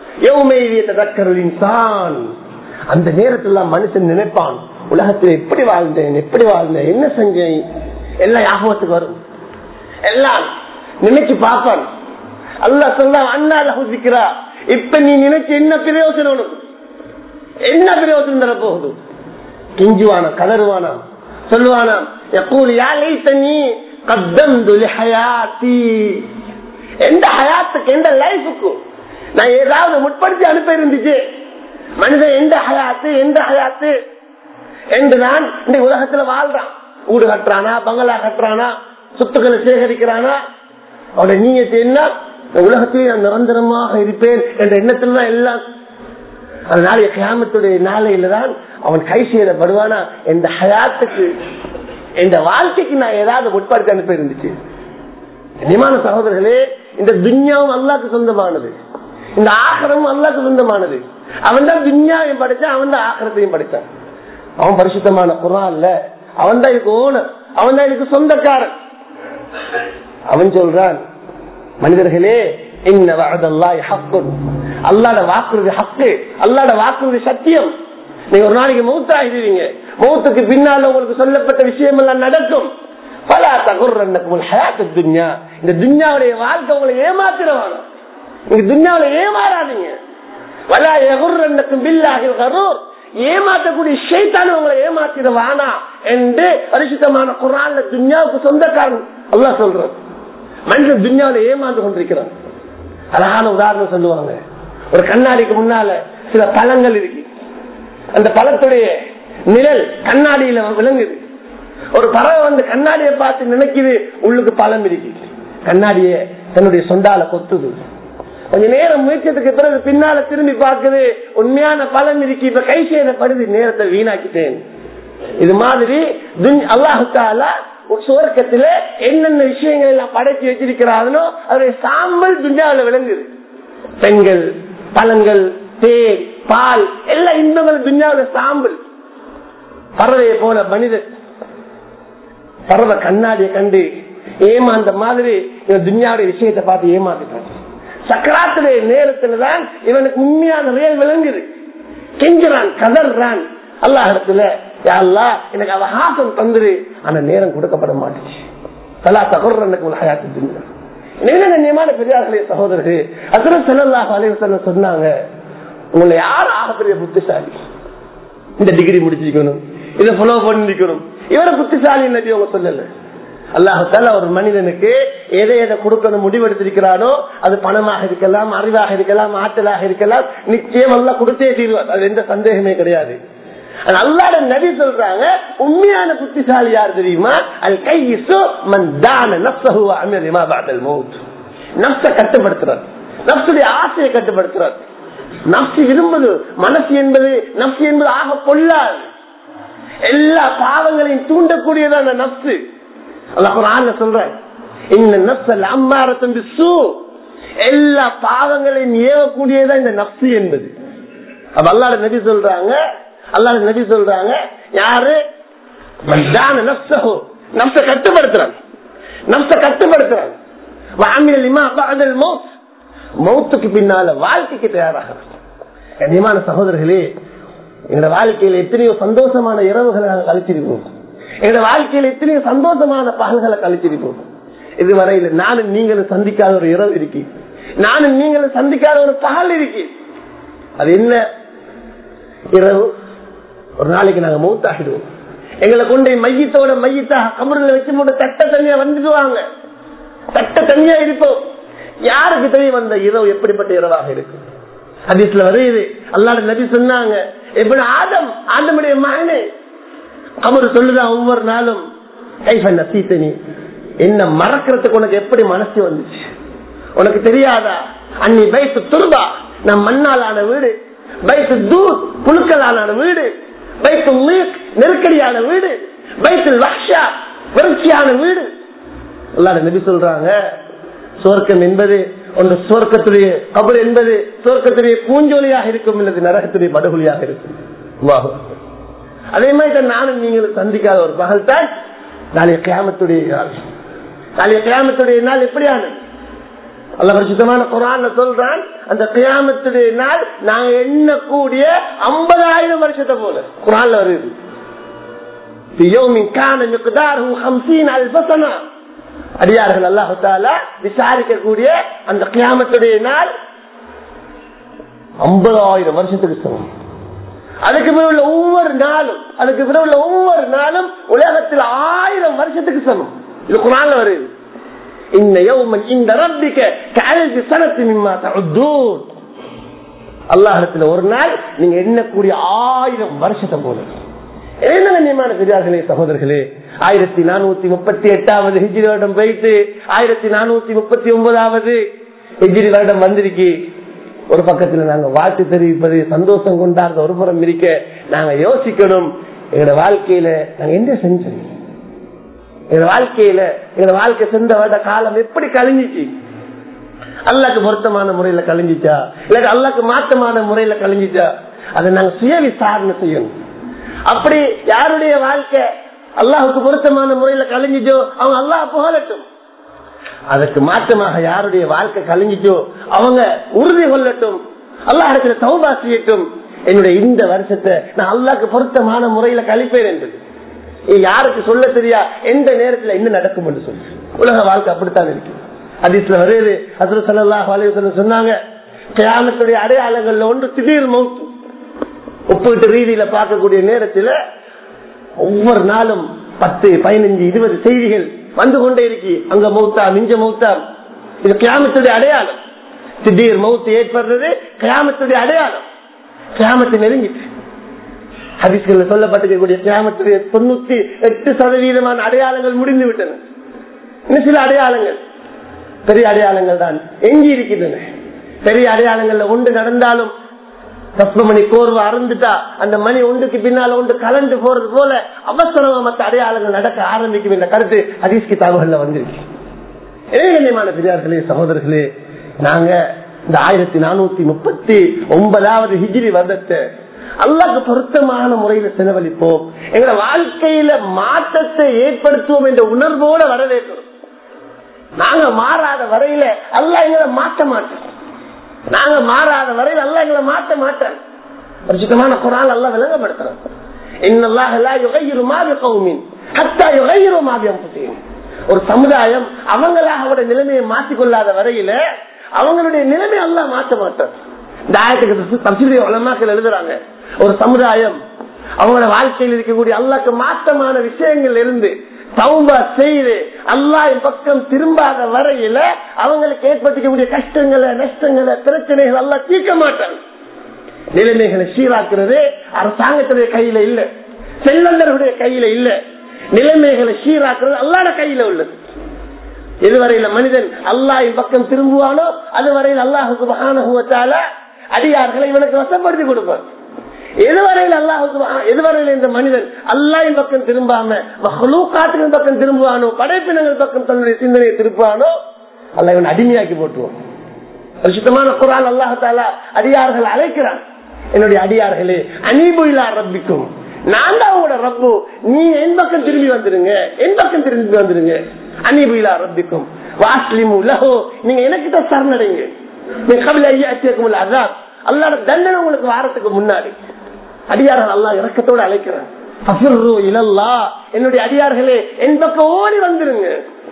அந்த நேரத்தில் மனுஷன் நினைப்பான் உலகத்தில் எப்படி வாழ்ந்தேன் எப்படி வாழ்ந்தேன் என்ன செஞ்சேன் எல்லாம் யாபத்துக்கு வரும் எல்லாம் நினைச்சு பார்ப்பான் அல்லா சொல்ல அண்ணால ஹுசிக்கிறா இப்ப நீ நினைச்சு என்ன பிரயோஜனம் என்ன பிரயோஜனம் தர போகுது கிஞ்சுவானா கதறுவானா சொல்லுவானா எப்போது யாரை தண்ணி கத்தம் ஹயாத்தி எந்த ஹயாத்துக்கு எந்த லைஃபுக்கு நான் ஏதாவது முற்படுத்தி அனுப்ப இருந்துச்சு மனிதன் எந்த ஹயாத்து எந்த ஹயாத்து என்று நான் இந்த உலகத்துல வாழ்றான் வீடு கட்டுறானா பங்களா கட்டுறானா சொத்துக்களை சேகரிக்கிறானா அவருடைய நீங்க என்ன உலகத்திலே நான் நிரந்தரமாக இருப்பேன் என்ற எண்ணத்துல தான் எல்லாம் அதனால கிராமத்துடைய நாளையில தான் அவன் கை செய்யப்படுவானா இந்த ஹயாத்துக்கு இந்த வாழ்க்கைக்கு நான் ஏதாவது முற்படுத்தி அனுப்ப இருந்துச்சு நிமான சகோதரர்களே இந்த துன்யாவும் அல்லாக்கு சொந்தமானது இந்த ஆகரமும் அல்லாக்கு சொந்தமானது அவன் தான் துன்யாவையும் படிச்சான் அவன் தான் ஆகரத்தையும் படிச்சான் அவன் பரிசுத்தமான குரான்ல அவன் தான் இதுக்கு ஓனர் அவன் தான் இதுக்கு சொந்தக்காரன் அவன் சொல்றான் மனிதர்களே அல்லாட வாக்குறுதி ஹக்கு அல்லாட வாக்குறுதி சத்தியம் நீங்க ஒரு நாளைக்கு மௌத்தாகிடுவீங்க மௌத்துக்கு பின்னால உங்களுக்கு சொல்லப்பட்ட விஷயம் எல்லாம் நடக்கும் பல தகுர் துன்யா இந்த துன்யாவுடைய வாழ்க்கை உங்களை ஏமாத்திரவாங்க நீங்க துன்யாவில ஏமாறாதீங்க வலா எகுர்ரன்னக்கும் பில்லாகில் கரூர் ஏமாற்றக்கூடிய ஷைத்தான உங்களை ஏமாத்திடுவானா என்று பரிசுத்தமான குரான்ல துன்யாவுக்கு சொந்தக்காரன் அல்லா சொல்றான் மனிதன் துன்யாவில ஏமாந்து கொண்டிருக்கிறான் அழகான உதாரணம் சொல்லுவாங்க ஒரு கண்ணாடிக்கு முன்னால சில பழங்கள் இருக்கு அந்த பழத்துடைய நிழல் கண்ணாடியில விளங்குது ஒரு பறவை வந்து கண்ணாடியை பார்த்து நினைக்குது உள்ளுக்கு பழம் இருக்கு கண்ணாடிய தன்னுடைய சொந்தால கொத்துது கொஞ்ச நேரம் முயற்சியத்துக்கு பிறகு பின்னால திரும்பி பார்க்குது உண்மையான பலன் இருக்கு இப்ப கை செய்யப்படுது நேரத்தை வீணாக்கிட்டேன் இது மாதிரி அல்லாஹால சுவர்க்கத்துல என்னென்ன விஷயங்கள் எல்லாம் படைச்சு வச்சிருக்கிறார்களோ அதனுடைய சாம்பல் துன்யாவில் விளங்குது பெண்கள் பழங்கள் தேன் பால் எல்லா இன்பங்கள் துன்யாவில் சாம்பல் பறவையை போல மனிதர் பறவை கண்ணாடியை கண்டு ஏமாந்த மாதிரி இவன் துன்யாவுடைய விஷயத்தை பார்த்து ஏமாத்திட்டான் சக்கராத்துடைய நேரத்துலதான் இவனுக்கு உண்மையான வேல் விளங்குது கெஞ்சுறான் கதறான் அல்லாஹ் இடத்துல அல்லா எனக்கு அவகாசம் தந்துரு அந்த நேரம் கொடுக்கப்பட மாட்டுச்சு தலா தகர்ற எனக்கு ஒரு ஹயாத்து துன்யா கண்ணியமான பெரியார்களே சகோதரர்கள் அசுரம் செல்லாஹ் அலைவசல்ல சொன்னாங்க உங்களை யார் ஆகப்பெரிய புத்திசாலி இந்த டிகிரி முடிச்சிருக்கணும் இதை ஃபாலோ பண்ணிக்கணும் இவரை புத்திசாலி நபி அவங்க சொல்லல அல்லாஹால ஒரு மனிதனுக்கு எதை எதை கொடுக்கணும் முடிவெடுத்திருக்கிறானோ அது பணமாக இருக்கலாம் அறிவாக இருக்கலாம் ஆற்றலாக இருக்கலாம் நிச்சயம் எல்லாம் கொடுத்தே தீர்வார் அது எந்த சந்தேகமே கிடையாது அல்லாட நபி சொல்றாங்க உண்மையான புத்திசாலி யார் தெரியுமா அது கையிசு மந்தான நப்சஹு அமிரிமா பாதல் மௌத் நப்ச கட்டுப்படுத்துறார் நப்சுடைய ஆசையை கட்டுப்படுத்துறார் நப்சு விரும்புது மனசு என்பது நப்சு என்பது ஆக பொல்லாது எல்லா பாவங்களையும் தூண்டக்கூடியதான நப்சு அல்ல சொல்ற இந்த நப்சல் அம்மாரத்தன் சூ எல்லா பாவங்களையும் ஏவக்கூடியதான் இந்த நப்சு என்பது அப்ப அல்லாட நபி சொல்றாங்க அல்லாட நபி சொல்றாங்க யாரு நப்ச கட்டுப்படுத்துறாங்க நப்ச கட்டுப்படுத்துறாங்க மௌத்துக்கு பின்னால வாழ்க்கைக்கு தயாராக கண்ணியமான சகோதரர்களே எங்க வாழ்க்கையில எத்தனையோ சந்தோஷமான இரவுகளை நாங்கள் கழிச்சிருப்போம் எங்க வாழ்க்கையில எத்தனையோ சந்தோஷமான பகல்களை கழிச்சிருப்போம் இதுவரையில நானும் நீங்களும் சந்திக்காத ஒரு இரவு இருக்கு நானும் நீங்களும் சந்திக்காத ஒரு பகல் இருக்கு அது என்ன இரவு ஒரு நாளைக்கு நாங்க மௌத்தாகிடுவோம் எங்களை கொண்டு மையத்தோட மையத்தாக கமரில் வச்சு போட்டு தட்ட தண்ணியா வந்துடுவாங்க தட்ட தண்ணியா இருப்போம் யாருக்கு தெரியும் அந்த இரவு எப்படிப்பட்ட இரவாக இருக்கும் ஹதீஸ்ல வருது அல்லாட நபி சொன்னாங்க எப்படி ஆதம் ஆதமுடைய மகனே அவர் சொல்லுதான் ஒவ்வொரு நாளும் கைஃப நசீத்தனி என்ன மறக்கிறதுக்கு உனக்கு எப்படி மனசு வந்துச்சு உனக்கு தெரியாதா அன்னி பைத்து துருபா நம் மண்ணாலான வீடு பைத்து தூத் புழுக்கலான வீடு பைத்து மீக் நெருக்கடியான வீடு பைத்து லக்ஷா வறட்சியான வீடு அல்லாட நபி சொல்றாங்க சுவர்க்கம் என்பது ஒன்று சுவர்க்கத்துடைய கபல் என்பது சுவர்க்கத்துடைய பூஞ்சொலியாக இருக்கும் அல்லது நரகத்துடைய படுகொலியாக இருக்கும் அதே மாதிரி தான் நானும் நீங்களும் சந்திக்காத ஒரு பகல் தான் நாளைய கிராமத்துடைய நாள் நாளைய கிராமத்துடைய நாள் எப்படியானது அல்ல பரிசுத்தமான குரான் சொல்றான் அந்த கிராமத்துடைய நாள் நாங்க எண்ணக்கூடிய ஐம்பதாயிரம் வருஷத்தை போல குரான்ல வருது அடியார்கள் அல்லாஹால விசாரிக்கக்கூடிய அந்த கிராமத்துடைய நாள் ஐம்பதாயிரம் வருஷத்துக்கு சமம் அதுக்கு பிறகு உள்ள ஒவ்வொரு நாளும் அதுக்கு பிறகு உள்ள ஒவ்வொரு நாளும் உலகத்தில் ஆயிரம் வருஷத்துக்கு சமம் இது குரான்ல வருது இந்த யௌமன் இந்த ரப்பிக்க கல்வி சனத்து மிம்மா தூர் அல்லாஹத்துல ஒரு நாள் நீங்க எண்ணக்கூடிய ஆயிரம் வருஷத்தை போல என்ன கண்ணியமான பெரியார்களே சகோதரர்களே ஆயிரத்தி நானூத்தி முப்பத்தி எட்டாவது ஹிஜிரி வருடம் போயிட்டு ஆயிரத்தி நானூத்தி முப்பத்தி ஒன்பதாவது ஹிஜிரி வருடம் வந்திருக்கு ஒரு பக்கத்துல நாங்க வாழ்த்து தெரிவிப்பது சந்தோஷம் கொண்டாடுற ஒரு புறம் இருக்க நாங்க யோசிக்கணும் எங்களோட வாழ்க்கையில நாங்க என்ன செஞ்சோம் எங்க வாழ்க்கையில எங்க வாழ்க்கை சென்ற வருட காலம் எப்படி கழிஞ்சிச்சு அல்லாக்கு பொருத்தமான முறையில கழிஞ்சிச்சா இல்லாட்டி அல்லாக்கு மாற்றமான முறையில கழிஞ்சிச்சா அதை நாங்க சுய விசாரணை செய்யணும் அப்படி யாருடைய வாழ்க்கை அல்லாஹுக்கு பொருத்தமான முறையில கழிஞ்சிச்சோ அவங்க அல்லாஹ் புகழட்டும் அதற்கு மாற்றமாக யாருடைய வாழ்க்கை கழிஞ்சிச்சோ அவங்க உறுதி கொள்ளட்டும் அல்லாஹ் இடத்துல சௌபா செய்யட்டும் என்னுடைய இந்த வருஷத்தை நான் அல்லாக்கு பொருத்தமான முறையில கழிப்பேன் என்று யாருக்கு சொல்ல தெரியா எந்த நேரத்துல என்ன நடக்கும் என்று சொல்லு உலக வாழ்க்கை அப்படித்தான் இருக்கு அதிசல வருது அசுர சல்லாஹ் அலைவசன் சொன்னாங்க கிராமத்துடைய அடையாளங்கள்ல ஒன்று திடீர் மௌத்து ஒப்புகிட்ட ரீதியில பார்க்கக்கூடிய நேரத்துல ஒவ்வொரு நாளும் பத்து பதினஞ்சு இருபது செய்திகள் வந்து கொண்டே இருக்கு அங்க மௌத்தா மிஞ்ச மௌத்தா இது கிராமத்துடைய அடையாளம் திடீர் மௌத்து ஏற்படுறது கிராமத்துடைய அடையாளம் கிராமத்தை நெருங்கிட்டு ஹரிஸ்கள் சொல்லப்பட்டிருக்கக்கூடிய கிராமத்துடைய தொண்ணூத்தி எட்டு சதவீதமான அடையாளங்கள் முடிந்து விட்டன இன்னும் சில அடையாளங்கள் பெரிய அடையாளங்கள் தான் எஞ்சி இருக்கின்றன பெரிய அடையாளங்கள்ல ஒன்று நடந்தாலும் மணி கோர்வு அறந்துட்டா அந்த மணி ஒன்றுக்கு பின்னால ஒன்று கலந்து போறது போல அவசரமா மற்ற அடையாளங்கள் நடக்க ஆரம்பிக்கும் என்ற கருத்து ஹதீஸ் கிதாபுகள்ல வந்திருக்கு இளைஞமான பெரியார்களே சகோதரர்களே நாங்க இந்த ஆயிரத்தி நானூத்தி முப்பத்தி ஒன்பதாவது ஹிஜிரி வருடத்தை அல்லாக்கு பொருத்தமான முறையில செலவழிப்போம் எங்களை வாழ்க்கையில மாற்றத்தை ஏற்படுத்துவோம் என்ற உணர்வோட வரவேற்கிறோம் நாங்க மாறாத வரையில அல்ல எங்களை மாற்ற மாட்டோம் நாங்க மாறாத வரையில் அல்ல எங்களை மாற்ற மாட்டோம் பரிசுத்தமான குரான் அல்ல விளங்கப்படுத்துறோம் ஒரு சமுதாயம் அவங்களாக அவருடைய நிலைமையை மாற்றிக்கொள்ளாத வரையில அவங்களுடைய நிலைமை அல்ல மாற்ற மாட்டார் இந்த ஆயத்துக்கு தப்சீலுடைய உலமாக்கள் எழுதுறாங்க ஒரு சமுதாயம் அவங்களோட வாழ்க்கையில் இருக்கக்கூடிய அல்லாக்கு மாற்றமான விஷயங்கள் இருந்து சௌபா செய்து அல்லாஹ் பக்கம் திரும்பாத வரையில அவங்களுக்கு ஏற்பட்டிருக்கக்கூடிய கஷ்டங்களை நஷ்டங்களை பிரச்சனைகள் எல்லாம் தீர்க்க மாட்டாங்க நிலைமைகளை சீராக்குறது அரசாங்கத்துடைய கையில இல்ல செல்வந்தர்களுடைய கையில இல்ல நிலைமைகளை சீராக்குறது அல்லாட கையில உள்ளது எதுவரையில மனிதன் அல்லாஹின் பக்கம் திரும்புவானோ அதுவரையில் அல்லாஹுக்கு மகானுவத்தால அடியார்களை இவனுக்கு வசப்படுத்தி கொடுப்பார் எதுவரையில் அல்லாஹுக்கு எதுவரையில் இந்த மனிதன் அல்லாஹின் பக்கம் திரும்பாம காட்டுகள் பக்கம் திரும்புவானோ படைப்பினங்கள் பக்கம் தன்னுடைய சிந்தனையை திருப்புவானோ அல்ல இவன் அடிமையாக்கி போட்டுருவான் சுத்தமான குரான் அல்லாஹால அடியார்கள் அழைக்கிறான் என்னுடைய அடியார்களே அனீபுயிலா ரப்பிக்கும் நான் தான் உங்களோட ரப்பு நீ என் பக்கம் திரும்பி வந்துருங்க என் பக்கம் திரும்பி வந்துருங்க அனீபுயிலா ரப்பிக்கும் வாஸ்லிமு லஹோ நீங்க எனக்கு தான் சரணடைங்க நீங்க கபில ஐயா அச்சியக்கும் அதான் அல்லாட தண்டனை உங்களுக்கு வாரத்துக்கு முன்னாடி அடியார்கள் அல்லா இறக்கத்தோடு அழைக்கிறான் என்னுடைய அடியார்களே என் பக்கம் ஓடி வந்துருங்க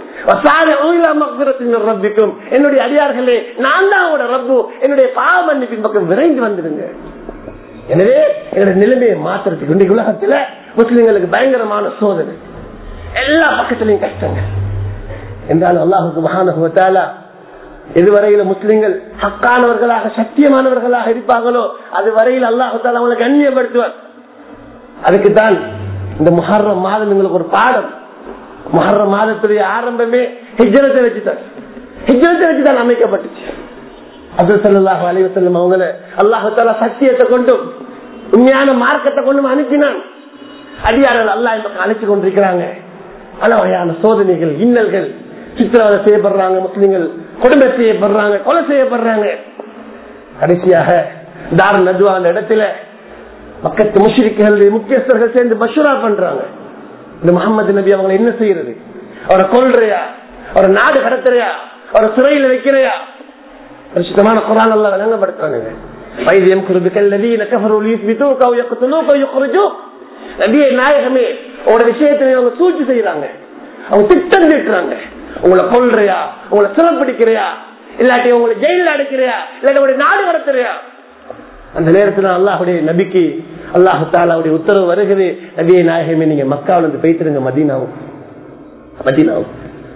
என்னுடைய அடியார்களே நான் தான் உங்களோட ரப்பு என்னுடைய பாவ மன்னிப்பின் பக்கம் விரைந்து வந்துருங்க எனவே எங்களுடைய நிலைமையை மாற்றுறதுக்கு இன்றைக்கு உலகத்துல முஸ்லிம்களுக்கு பயங்கரமான சோதனை எல்லா பக்கத்திலையும் கஷ்டங்கள் என்றாலும் அல்லாஹுக்கு மகானுவத்தால எதுவரையில முஸ்லிம்கள் ஹக்கானவர்களாக சத்தியமானவர்களாக இருப்பாங்களோ அது வரையில் அல்லாஹால அவங்களை கண்ணியப்படுத்துவார் அதுக்குத்தான் இந்த முஹர்ரம் மாதம் எங்களுக்கு ஒரு பாடம் முஹர்ர மாதத்துடைய ஆரம்பமே ஹிஜரத்தை வச்சுதான் ஹிஜரத்தை வச்சுதான் அமைக்கப்பட்டுச்சு அது சொல்லாஹ் அலைவசல்லம் அவங்கள அல்லாஹால சத்தியத்தை கொண்டும் உண்மையான மார்க்கத்தை கொண்டும் அனுப்பினான் அடியார்கள் அல்லாஹ் பக்கம் அழைச்சு கொண்டிருக்கிறாங்க பல வகையான சோதனைகள் இன்னல்கள் சித்திரவதை செய்யப்படுறாங்க முஸ்லிம்கள் கொடுமை செய்யப்படுறாங்க கொலை செய்யப்படுறாங்க கடைசியாக தார் நதுவா அந்த இடத்துல பக்கத்து முஷிரிக்குகளுடைய முக்கியஸ்தர்கள் சேர்ந்து மஷூரா பண்றாங்க இந்த முகமது நபி அவங்க என்ன செய்யறது அவரை கொல்றையா அவரை நாடு கடத்துறையா அவரை சிறையில் வைக்கிறையா பரிசுத்தமான குரான் எல்லாம் விளங்கப்படுத்துறாங்க வைத்தியம் குருபிக்கல் நவீன கஃபருல் யுஸ்பிதூக அவ் யக்துலூக அவ் யுக்ரிஜூக் நபியே நாயகமே உங்களோட விஷயத்தை அவங்க சூழ்ச்சி செய்யறாங்க அவங்க திட்டம் தீட்டுறாங்க உங்களை கொல்றியா உங்களை சிறப்பிடிக்கிறியா இல்லாட்டி உங்களை ஜெயில அடைக்கிறியா இல்லாட்டி உங்களுடைய நாடு கடத்துறியா அந்த நேரத்துல அல்லாஹுடைய நபிக்கு அல்லாஹு தாலாவுடைய உத்தரவு வருகிறது நபியை நாயகமே நீங்க மக்காவில் இருந்து பேசிருங்க மதீனாவும் மதீனாவும்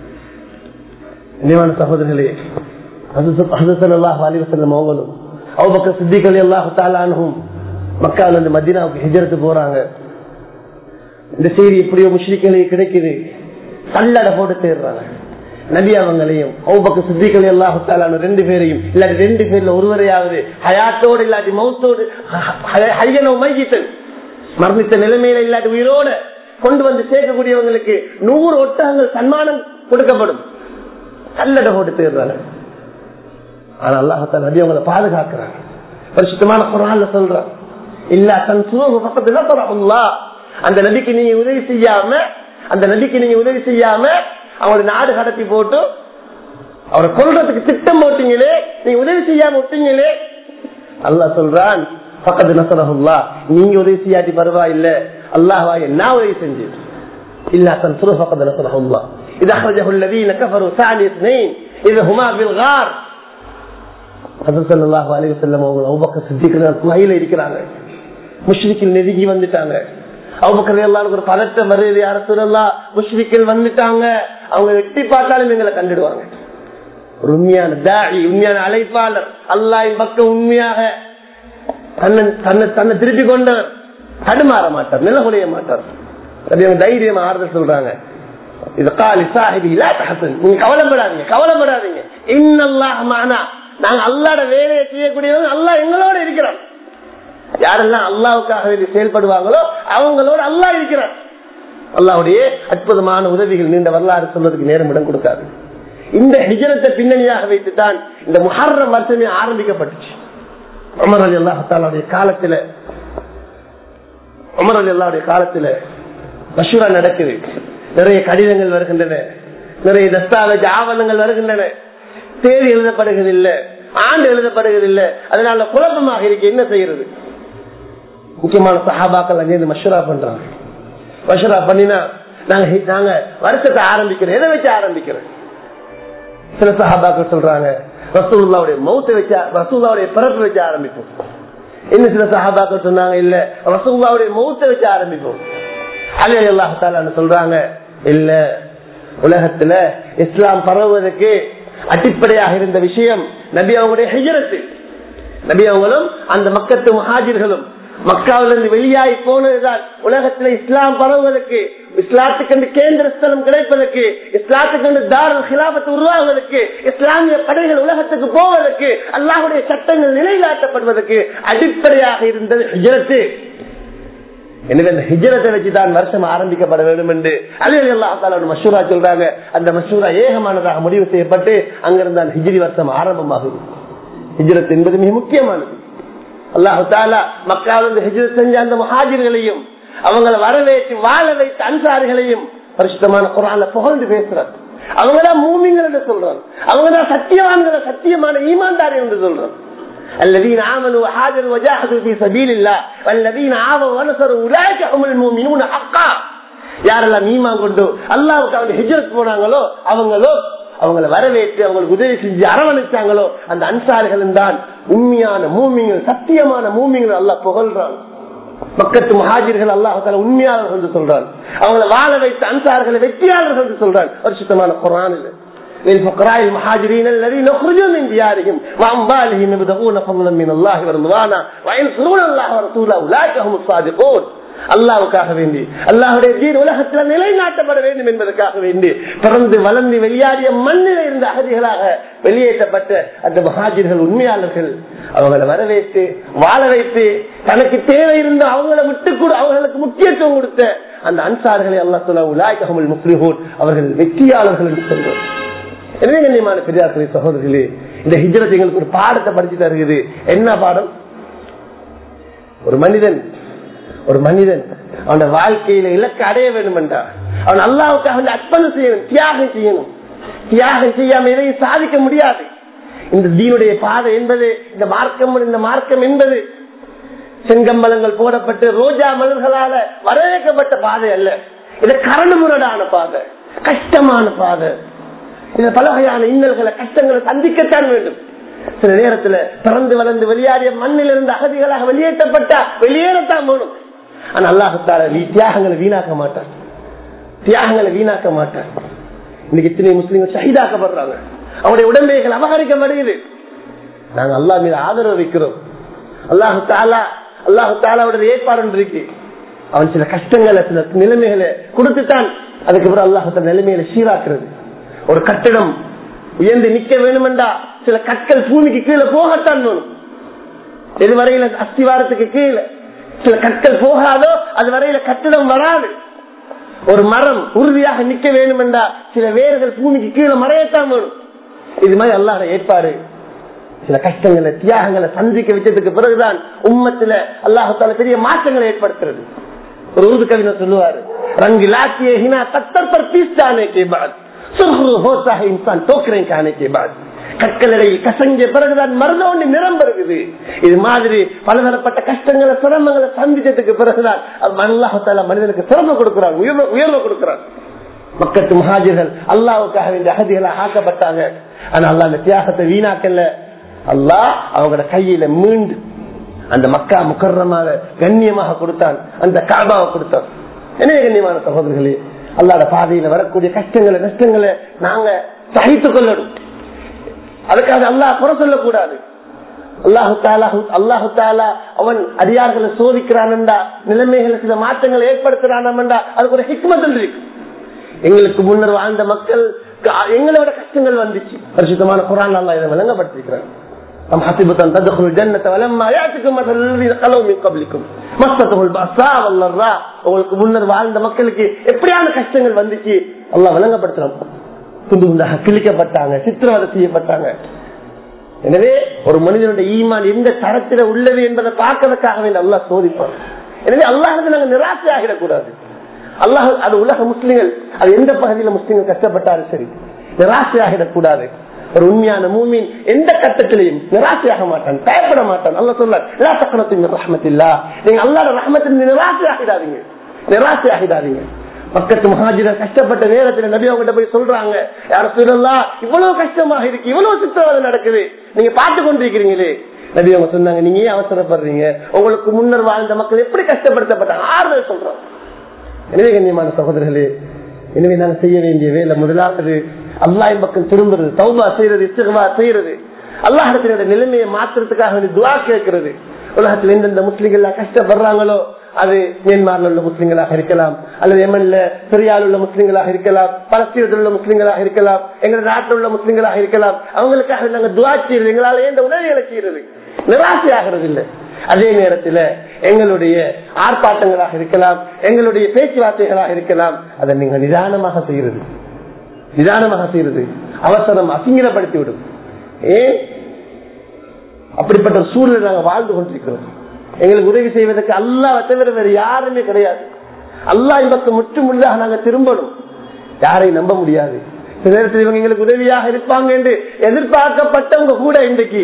நினைவான சகோதரர்களே அல்லாஹ் அலிவசல்லம் அவங்களும் அவங்க சித்திகள் அல்லாஹு தாலானும் மக்காவில் இருந்து மதீனாவுக்கு ஹிஜரத்து போறாங்க இந்த செய்தி எப்படியோ முஸ்லிம்களே கிடைக்குது கல்லடை போட்டு தேடுறாங்க நபி அவங்களையும் அவுபக்க சித்திகள் எல்லாத்தாலும் ரெண்டு பேரையும் இல்லாட்டி ரெண்டு பேர்ல ஒருவரையாவது ஹயாத்தோடு இல்லாட்டி மௌத்தோடு ஹையனோ மைகித்தன் மரணித்த நிலைமையில இல்லாட்டி உயிரோட கொண்டு வந்து சேர்க்கக்கூடியவங்களுக்கு நூறு ஒட்டகங்கள் சன்மானம் கொடுக்கப்படும் கல்லடை போட்டு தேடுறாங்க ஆனா அல்லாஹால நபி அவங்களை பாதுகாக்கிறாங்க பரிசுத்தமான குரான்ல சொல்றான் இல்ல தன் சுக பக்கத்துல அந்த நபிக்கு நீங்க உதவி செய்யாம அந்த நபிக்கு நீங்க உதவி செய்யாம அவங்களை நாடு கடத்தி போட்டு அவரை கொள்றதுக்கு திட்டம் போட்டீங்களே நீங்க உதவி செய்யாம விட்டீங்களே அல்லா சொல்றான் பக்கத்து நசரஹுல்லா நீங்க உதவி செய்யாட்டி பரவாயில்ல அல்லாஹா என்ன உதவி செஞ்சு இல்ல தன் சுரு பக்கத்து நசரஹுல்லா இது அஹ்ரஜஹு الذين كفروا ثاني اثنين اذا هما في الغار ஸல்லல்லாஹு அலைஹி வஸல்லம் அவங்க அபூபக்கர் சித்திக் குகையில இருக்கிறாங்க முஷ்ரிக்கில் நெருங்கி வந்துட்டாங்க அவங்க எல்லாம் ஒரு பதட்டம் வருது யார சொல்லலாம் முஷ்ரிக்கள் வந்துட்டாங்க அவங்க எட்டி பார்த்தாலும் எங்களை கண்டுடுவாங்க ஒரு உண்மையான தாடி உண்மையான அழைப்பாளர் அல்லாஹின் பக்கம் உண்மையாக தன்னை தன்னை தன்னை திருப்பி கொண்டவர் தடுமாற மாட்டார் நில குலைய மாட்டார் அப்படி அவங்க தைரியம் ஆறுதல் சொல்றாங்க இது காலி சாஹிபி இல்ல நீங்க கவலைப்படாதீங்க கவலைப்படாதீங்க இன்னல்லாஹ் மானா நாங்க அல்லாட வேலையை செய்யக்கூடியவங்க அல்லாஹ் எங்களோட இருக்கிறோம் யாரெல்லாம் அல்லாவுக்காக வேண்டி செயல்படுவாங்களோ அவங்களோட அல்லாஹ் இருக்கிறார் அல்லாவுடைய அற்புதமான உதவிகள் நீண்ட வரலாறு சொல்வதற்கு நேரம் இடம் கொடுக்காது இந்த ஹிஜரத்தை பின்னணியாக வைத்துத்தான் இந்த முஹர்ரம் வருஷமே ஆரம்பிக்கப்பட்டுச்சு உமர் அலி அல்லாஹாலுடைய காலத்துல உமர் அலி அல்லாவுடைய காலத்துல மஷூரா நடக்குது நிறைய கடிதங்கள் வருகின்றன நிறைய தஸ்தாவேஜ் ஆவணங்கள் வருகின்றன தேதி எழுதப்படுவதில்லை ஆண்டு எழுதப்படுவதில்லை அதனால குழப்பமாக இருக்கு என்ன செய்யறது முக்கியமான சஹாபாக்கள் அங்கேருந்து மஷூரா பண்றாங்க மஷூரா பண்ணினா நாங்க நாங்க வருஷத்தை ஆரம்பிக்கிறோம் எதை வச்சு ஆரம்பிக்கிறோம் சில சஹாபாக்கள் சொல்றாங்க ரசூல்லாவுடைய மௌத்தை வச்சு ரசூல்லாவுடைய பிறப்பு வச்சு ஆரம்பிப்போம் இன்னும் சில சஹாபாக்கள் சொன்னாங்க இல்ல ரசூல்லாவுடைய மௌத்தை வச்சு ஆரம்பிப்போம் அலி அல்லாஹால சொல்றாங்க இல்ல உலகத்துல இஸ்லாம் பரவுவதற்கு அடிப்படையாக இருந்த விஷயம் நபி அவங்களுடைய ஹிஜரத்து நபி அவங்களும் அந்த மக்கத்து மகாஜிர்களும் மக்காவிலிருந்து வெளியாகி போனதுதான் உலகத்தில் இஸ்லாம் பரவுவதற்கு இஸ்லாத்துக்கு கேந்திர ஸ்தலம் கிடைப்பதற்கு இஸ்லாத்துக்கு தாரல் ஹிலாபத்து உருவாகுவதற்கு இஸ்லாமிய படைகள் உலகத்துக்கு போவதற்கு அல்லாஹுடைய சட்டங்கள் நிலைநாட்டப்படுவதற்கு அடிப்படையாக இருந்தது ஹிஜரத்து எனவே அந்த ஹிஜரத்தை வச்சுதான் வருஷம் ஆரம்பிக்கப்பட வேண்டும் என்று அலி அல்லா மஷூரா சொல்றாங்க அந்த மஷூரா ஏகமானதாக முடிவு செய்யப்பட்டு அங்கிருந்தான் ஹிஜ்ரி வருஷம் ஆரம்பமாகுது ஹிஜ்ரத் என்பது மிக முக்கியமானது அல்லாஹு தாலா மக்கள் ஹிஜ்ரத் செஞ்ச அந்த மஹாஜிர்களையும் அவங்களை வரவேற்று வாழ வைத்த அன்சாரிகளையும் பரிசுத்தமான குரான்ல புகழ்ந்து பேசுறாங்க அவங்கதான் மூமிங்கள் என்று சொல்றாங்க அவங்கதான் சத்தியவான்களை சத்தியமான ஈமான்தாரி என்று சொல்றாங்க الذين آمنوا وحاجروا وجاهدوا في سبيل الله والذين آووا ونصروا أولئك هم المؤمنون حقا யாரெல்லாம் மீமா கொண்டு அல்லாவுக்கு அவங்க ஹிஜரத் போனாங்களோ அவங்களோ அவங்களை வரவேற்று அவங்களுக்கு உதவி செஞ்சு அரவணைச்சாங்களோ அந்த அன்சாரிகளும் தான் உண்மையான மூமிங்கள் சத்தியமான மூமிங்கள் அல்லா புகழ்றாங்க பக்கத்து மகாஜிர்கள் அல்லாஹால உண்மையாளர்கள் என்று சொல்றாங்க அவங்களை வாழ வைத்த அன்சார்களை வெற்றியாளர்கள் என்று சொல்றாங்க பரிசுத்தமான குரானில் للفقراء المهاجرين الذين اخرجوا من ديارهم واموالهم يبتغون فضلا من الله ورضوانا وينصرون الله ورسوله اولئك هم الصادقون அல்லாவுக்காக வேண்டி அல்லாஹுடைய தீன் உலகத்துல நிலைநாட்டப்பட வேண்டும் என்பதற்காக வேண்டி பிறந்து வளர்ந்து வெளியாடிய மண்ணில் இருந்த அகதிகளாக வெளியேற்றப்பட்ட அந்த மகாஜிர்கள் உண்மையாளர்கள் அவங்களை வரவேற்று வாழ வைத்து தனக்கு தேவை இருந்த அவங்களை விட்டு கூட அவர்களுக்கு முக்கியத்துவம் கொடுத்த அந்த அன்சார்களை அல்லா சொல்ல உலாய்கமல் முஸ்லிஹூர் அவர்கள் வெற்றியாளர்கள் என்று சொல்றோம் எனவே கண்ணியமான பெரியார்களே சகோதரிகளே இந்த ஹிஜரத் எங்களுக்கு ஒரு பாடத்தை படிச்சு தருகிறது என்ன பாடம் ஒரு மனிதன் ஒரு மனிதன் அவனோட வாழ்க்கையில இலக்கு அடைய வேண்டும் என்றா அவன் அல்லாவுக்காக வந்து அர்ப்பணம் செய்யணும் தியாகம் செய்யணும் தியாகம் செய்யாம எதையும் சாதிக்க முடியாது இந்த தீனுடைய பாதை என்பது இந்த மார்க்கம் இந்த மார்க்கம் என்பது செங்கம்பலங்கள் போடப்பட்டு ரோஜா மலர்களால வரவேற்கப்பட்ட பாதை அல்ல இது கரண்டு முரடான பாதை கஷ்டமான பாதை இந்த பல வகையான இன்னல்களை கஷ்டங்களை சந்திக்கத்தான் வேண்டும் சில நேரத்துல பிறந்து வளர்ந்து வெளியாடிய மண்ணில் இருந்து அகதிகளாக வெளியேற்றப்பட்டா வெளியேறத்தான் வேணும் ஆனா அல்லாஹத்தால நீ தியாகங்களை வீணாக்க மாட்டான் தியாகங்களை வீணாக்க மாட்டான் இன்னைக்கு இத்தனை முஸ்லீம்கள் ஷஹீதாக்கப்படுறாங்க அவருடைய உடம்பைகள் அபகரிக்கப்படுகிறது நாங்க அல்லா மீது ஆதரவு வைக்கிறோம் அல்லாஹு தாலா அல்லாஹு தாலாவுடைய ஏற்பாடு இருக்கு அவன் சில கஷ்டங்களை சில நிலைமைகளை கொடுத்துட்டான் அதுக்கப்புறம் அல்லாஹத்த நிலைமைகளை சீராக்குறது ஒரு கட்டிடம் உயர்ந்து நிக்க வேணுமெண்டா சில கற்கள் பூமிக்கு கீழே போகத்தான் வேணும் எது வரையில அஸ்திவாரத்துக்கு கீழே சில கற்கள் போகாதோ அது வரையில கட்டிடம் வராது ஒரு மரம் உறுதியாக நிக்க வேண்டும் என்றா சில வேர்கள் பூமிக்கு கீழே மறையத்தான் வேணும் இது மாதிரி அல்லாத ஏற்பாடு சில கஷ்டங்களை தியாகங்களை சந்திக்க வச்சதுக்கு பிறகுதான் உம்மத்துல அல்லாஹால பெரிய மாற்றங்களை ஏற்படுத்துறது ஒரு உருது கவிஞர் சொல்லுவாரு ரங்கு லாத்தியே ஹினா தத்தர் பர் பீஸ்தானே கே பாத் சுர்ரு ஹோத்தா ஹை இன்சான் டோக்கரேன் கானே கே பாத் கற்களிடையில் கசங்கிய பிறகுதான் மருந்தோண்டி நிறம் பெறுகுது இது மாதிரி பலதரப்பட்ட கஷ்டங்களை சிரமங்களை சந்திச்சதுக்கு பிறகுதான் அல்லாஹால மனிதனுக்கு சிரமம் கொடுக்கிறாங்க உயர்வு உயர்வு கொடுக்கிறாங்க மக்கத்து மகாஜர்கள் அல்லாவுக்காக வேண்டிய அகதிகளை ஆக்கப்பட்டாங்க ஆனா அல்லா அந்த தியாகத்தை வீணாக்கல அல்லாஹ் அவங்களோட கையில மீண்டு அந்த மக்கா முக்கரமாக கண்ணியமாக கொடுத்தான் அந்த காபாவை கொடுத்தான் என்ன கண்ணியமான சகோதரர்களே அல்லாத பாதையில வரக்கூடிய கஷ்டங்களை நஷ்டங்களை நாங்க சகித்துக் கொள்ளணும் அதுக்காக அல்லாஹ் குறை சொல்லக்கூடாது அல்லாஹு தாலா அல்லாஹு தாலா அவன் அடியார்களை சோதிக்கிறான்டா நிலைமைகளை சில மாற்றங்களை ஏற்படுத்துறான்டா அதுக்கு ஒரு ஹிக்மத்தில் இருக்கு எங்களுக்கு முன்னர் வாழ்ந்த மக்கள் எங்களை விட கஷ்டங்கள் வந்துச்சு பரிசுத்தமான குரான் அல்லா இதை விளங்கப்படுத்திருக்கிறான் أم حسبتم تدخلوا الجنة ولما يأتكم مثل الذين خلوا من قبلكم مستهم البأساء والضراء உங்களுக்கு முன்னர் வாழ்ந்த மக்களுக்கு எப்படியான கஷ்டங்கள் வந்துச்சு அல்லாஹ் விளங்கப்படுத்துறோம் துண்டு துண்டாக கிழிக்கப்பட்டாங்க சித்திரவதை செய்யப்பட்டாங்க எனவே ஒரு மனிதனுடைய ஈமான் எந்த தரத்தில உள்ளது என்பதை பார்க்கறதுக்காக வேண்டிய அல்லாஹ் சோதிப்பான் எனவே அல்லாஹுக்கு நாங்கள் நிராசை ஆகிடக்கூடாது அல்லாஹ் அது உலக முஸ்லிம்கள் அது எந்த பகுதியில முஸ்லிம்கள் கஷ்டப்பட்டாலும் சரி நிராசை ஆகிடக்கூடாது ஒரு உண்மையான மூமின் எந்த கட்டத்திலையும் நிராசையாக மாட்டான் பயப்பட மாட்டான் அல்ல சொல்ல எல்லா சக்கரத்தின் ரஹமத்தில்லா நீங்க அல்லாத ரஹமத்தின் நிராசை ஆகிடாதீங்க நிராசை ஆகிடாதீங்க பக்கத்து மகாஜிரர் கஷ்டப்பட்ட நேரத்தில் நபி அவங்க போய் சொல்றாங்க யார சொல்லலாம் இவ்வளவு கஷ்டமாக இருக்கு இவ்வளவு சித்திரவதை நடக்குது நீங்க பார்த்து கொண்டிருக்கிறீங்களே நபி அவங்க சொன்னாங்க நீங்க ஏன் அவசரப்படுறீங்க உங்களுக்கு முன்னர் வாழ்ந்த மக்கள் எப்படி கஷ்டப்படுத்தப்பட்டாங்க ஆறுதல் சொல்றோம் எனவே கண்ணியமான சகோதரர்களே எனவே நாங்க செய்ய வேண்டிய வேலை முதலாவது அல்லாஹின் பக்கம் திரும்புறது தௌபா செய்யறது இஸ்திகமா செய்யறது அல்லாஹிடத்தினுடைய நிலைமையை மாற்றுறதுக்காக வேண்டி துவா கேட்கிறது உலகத்தில் எந்தெந்த முஸ்லிம்கள் கஷ்டப்படுறாங்களோ அது மியான்மர்ல உள்ள முஸ்லிம்களாக இருக்கலாம் அல்லது எமன்ல சிரியாவில் உள்ள முஸ்லிம்களாக இருக்கலாம் பலஸ்தீனத்தில் உள்ள முஸ்லிம்களாக இருக்கலாம் எங்க நாட்டில் உள்ள முஸ்லிம்களாக இருக்கலாம் அவங்களுக்காக நாங்க துவா செய்யறது எங்களால எந்த உதவிகளை செய்யறது நிராசை ஆகிறது இல்லை அதே நேரத்தில் எங்களுடைய ஆர்ப்பாட்டங்களாக இருக்கலாம் எங்களுடைய பேச்சுவார்த்தைகளாக இருக்கலாம் அதை நீங்க நிதானமாக செய்யறது நிதானமாக செய்யறது அவசரம் அசிங்கப்படுத்தி விடும் ஏன் அப்படிப்பட்ட சூழ்நிலை நாங்கள் வாழ்ந்து கொண்டிருக்கிறோம் எங்களுக்கு உதவி செய்வதற்கு அல்லாவை தவிர வேறு யாருமே கிடையாது அல்லா இந்த முற்றுமுள்ளாக நாங்கள் திரும்பணும் யாரையும் நம்ப முடியாது சில நேரத்தில் இவங்க எங்களுக்கு உதவியாக இருப்பாங்க என்று எதிர்பார்க்கப்பட்டவங்க கூட இன்றைக்கு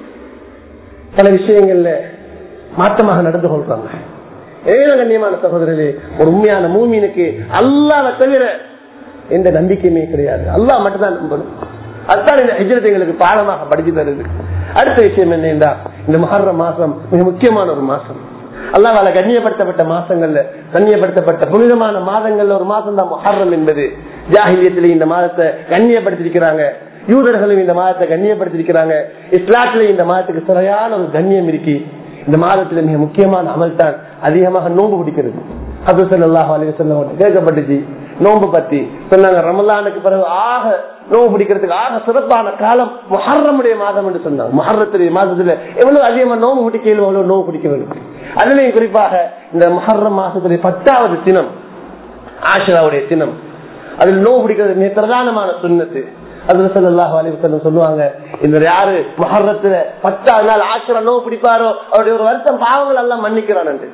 பல விஷயங்கள்ல மாற்றமாக நடந்து கொள்றாங்க ஏழு கண்ணியமான சகோதரர்களே ஒரு உண்மையான மூமினுக்கு அல்லாவை தவிர எந்த நம்பிக்கையுமே கிடையாது அல்லா மட்டும்தான் நம்பணும் அதுதான் இந்த ஹிஜரத்தை எங்களுக்கு பாடமாக படிச்சு தருது அடுத்த விஷயம் என்னன்னா இந்த மகர மாசம் மிக முக்கியமான ஒரு மாசம் அல்லாவால கண்ணியப்படுத்தப்பட்ட மாசங்கள்ல கண்ணியப்படுத்தப்பட்ட புனிதமான மாதங்கள்ல ஒரு மாசம் தான் மொஹர்ரம் என்பது ஜாகிலியத்திலே இந்த மாதத்தை கண்ணியப்படுத்திருக்கிறாங்க யூதர்களும் இந்த மாதத்தை கண்ணியப்படுத்திருக்கிறாங்க இஸ்லாத்திலே இந்த மாதத்துக்கு சிறையான ஒரு கண்ணியம் இருக்கு இந்த மாதத்துல மிக முக்கியமான அமல் தான் அதிகமாக நோன்பு பிடிக்கிறது அது சொல்லாஹ் அலிவசல்லம் கேட்கப்பட்டுச்சு நோன்பு பத்தி சொன்னாங்க ரமலானுக்கு பிறகு ஆக நோன்பு பிடிக்கிறதுக்கு ஆக சிறப்பான காலம் மொஹர்ரமுடைய மாதம் என்று சொன்னாங்க மொஹர்ரத்துடைய மாதத்துல எவ்வளவு அதிகமா நோன்பு பிடிக்க அவ்வளவு நோன்பு பிடிக்க வேண்டும் அதுலயும் குறிப்பாக இந்த மொஹர்ரம் மாசத்துடைய பத்தாவது தினம் ஆஷராவுடைய தினம் அதில் நோவு பிடிக்கிறது மிக பிரதானமான சுண்ணத்து அது சல்லாஹ் அலிவசல்லம் சொல்லுவாங்க இந்த யாரு மொஹர்ரத்துல பத்தாவது நாள் ஆசிரா நோவு பிடிப்பாரோ அவருடைய ஒரு வருஷம் பாவங்கள் எல்லாம் மன்னிக்கிறான் என்று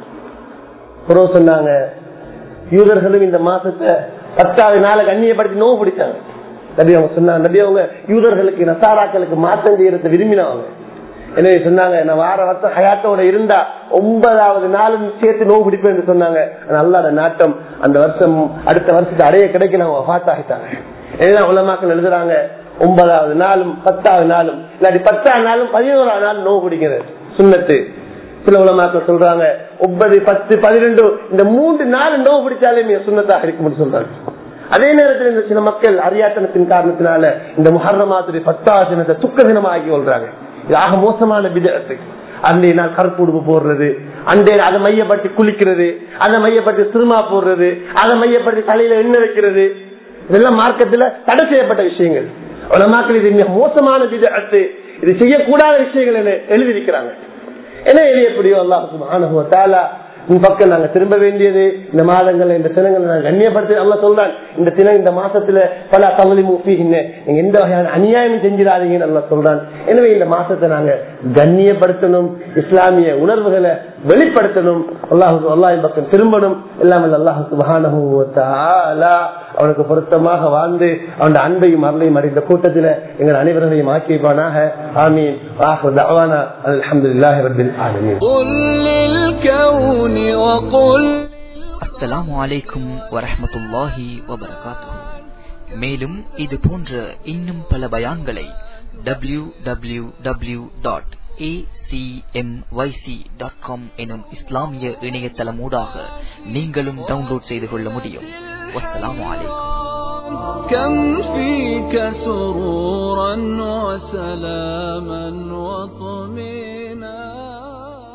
சொன்னாங்க யூதர்களும் இந்த மாசத்தை பத்தாவது நாளை கண்ணியப்படுத்தி நோவு பிடிச்சாங்க நபி அவங்க சொன்னாங்க நபி அவங்க யூதர்களுக்கு நசாராக்களுக்கு மாற்றம் செய்யறத விரும்பினவங்க எனவே சொன்னாங்க நான் வார வருஷம் ஹயாத்தோட இருந்தா ஒன்பதாவது நாளும் சேர்த்து நோவு பிடிப்பேன் என்று சொன்னாங்க அல்லாத நாட்டம் அந்த வருஷம் அடுத்த வருஷத்தை அடைய கிடைக்கல அவங்க பார்த்தாகிட்டாங்க ஏன்னா உலமாக்கள் எழுதுறாங்க ஒன்பதாவது நாளும் பத்தாவது நாளும் இல்லாட்டி பத்தாவது நாளும் பதினோராவது நாள் நோவு பிடிக்கிறது சுண்ணத்து சில உலமாக்கள் சொல்றாங்க ஒன்பது பத்து பதினெண்டு இந்த மூன்று நாள் நோவு பிடிச்சாலே சுண்ணத்தாக இருக்கும் சொல்றாங்க அதே நேரத்தில் இந்த சில மக்கள் அறியாத்தனத்தின் காரணத்தினால இந்த முஹர்ரமாத்துடைய பத்தாவது தினத்தை துக்க தினமா ஆக்கி கொள்றாங்க இது ஆக மோசமான விதத்து அன்றைய நாள் கருப்புடுப்பு போடுறது அன்றைய அதை மையப்படுத்தி குளிக்கிறது அதை மையப்படுத்தி சிறுமா போடுறது அதை மையப்படுத்தி தலையில எண்ணெய் வைக்கிறது இதெல்லாம் மார்க்கத்துல தடை செய்யப்பட்ட விஷயங்கள் உலமாக்கள் இது மிக மோசமான விதத்து இது செய்யக்கூடாத விஷயங்கள் என எழுதியிருக்கிறாங்க என்ன இது எப்படியோ அல்லாஹ் சுப்ஹானஹு வ தஆலா உன் பக்கம் நாங்க திரும்ப வேண்டியது இந்த மாதங்கள் இந்த தினங்களை நாங்க கண்ணியப்படுத்தி அல்ல சொல்றான் இந்த தினம் இந்த மாசத்துல பல தவளி மூப்பிங்க நீங்க எந்த வகையான அநியாயம் செஞ்சிடாதீங்கன்னு அல்ல சொல்றான் எனவே இந்த மாசத்தை நாங்க கண்ணியப்படுத்தணும் இஸ்லாமிய உணர்வுகளை வெளிப்படுத்தணும் அல்லாஹு அல்லாஹின் பக்கம் திரும்பணும் எல்லாம் அல்லாஹு சுபஹானஹு வ தஆலா அவனுக்கு பொருத்தமாக வாழ்ந்து அவன் அன்பையும் அருளையும் அறிந்த கூட்டத்தில் எங்கள் அனைவர்களையும் ஆக்கியப்பானாக ஆமீன் ஆஹர் தவானா அல்ஹம்துலில்லாஹி ரப்பில் ஆலமீன் قل للكون وقل அஸ்ஸலாமு அலைக்கும் வரஹ்மத்துல்லாஹி வபரகாத்துஹு மேலும் இது போன்ற இன்னும் பல பயான்களை டபிள்யூ டபிள்யூ டபிள்யூ டாட் எனும் இஸ்லாமிய இணையதளமூடாக நீங்களும் டவுன்லோட் செய்து கொள்ள முடியும் வஸ்ஸலாமு அலைக்கும் كم فيك سرورا وسلاما وطمئنا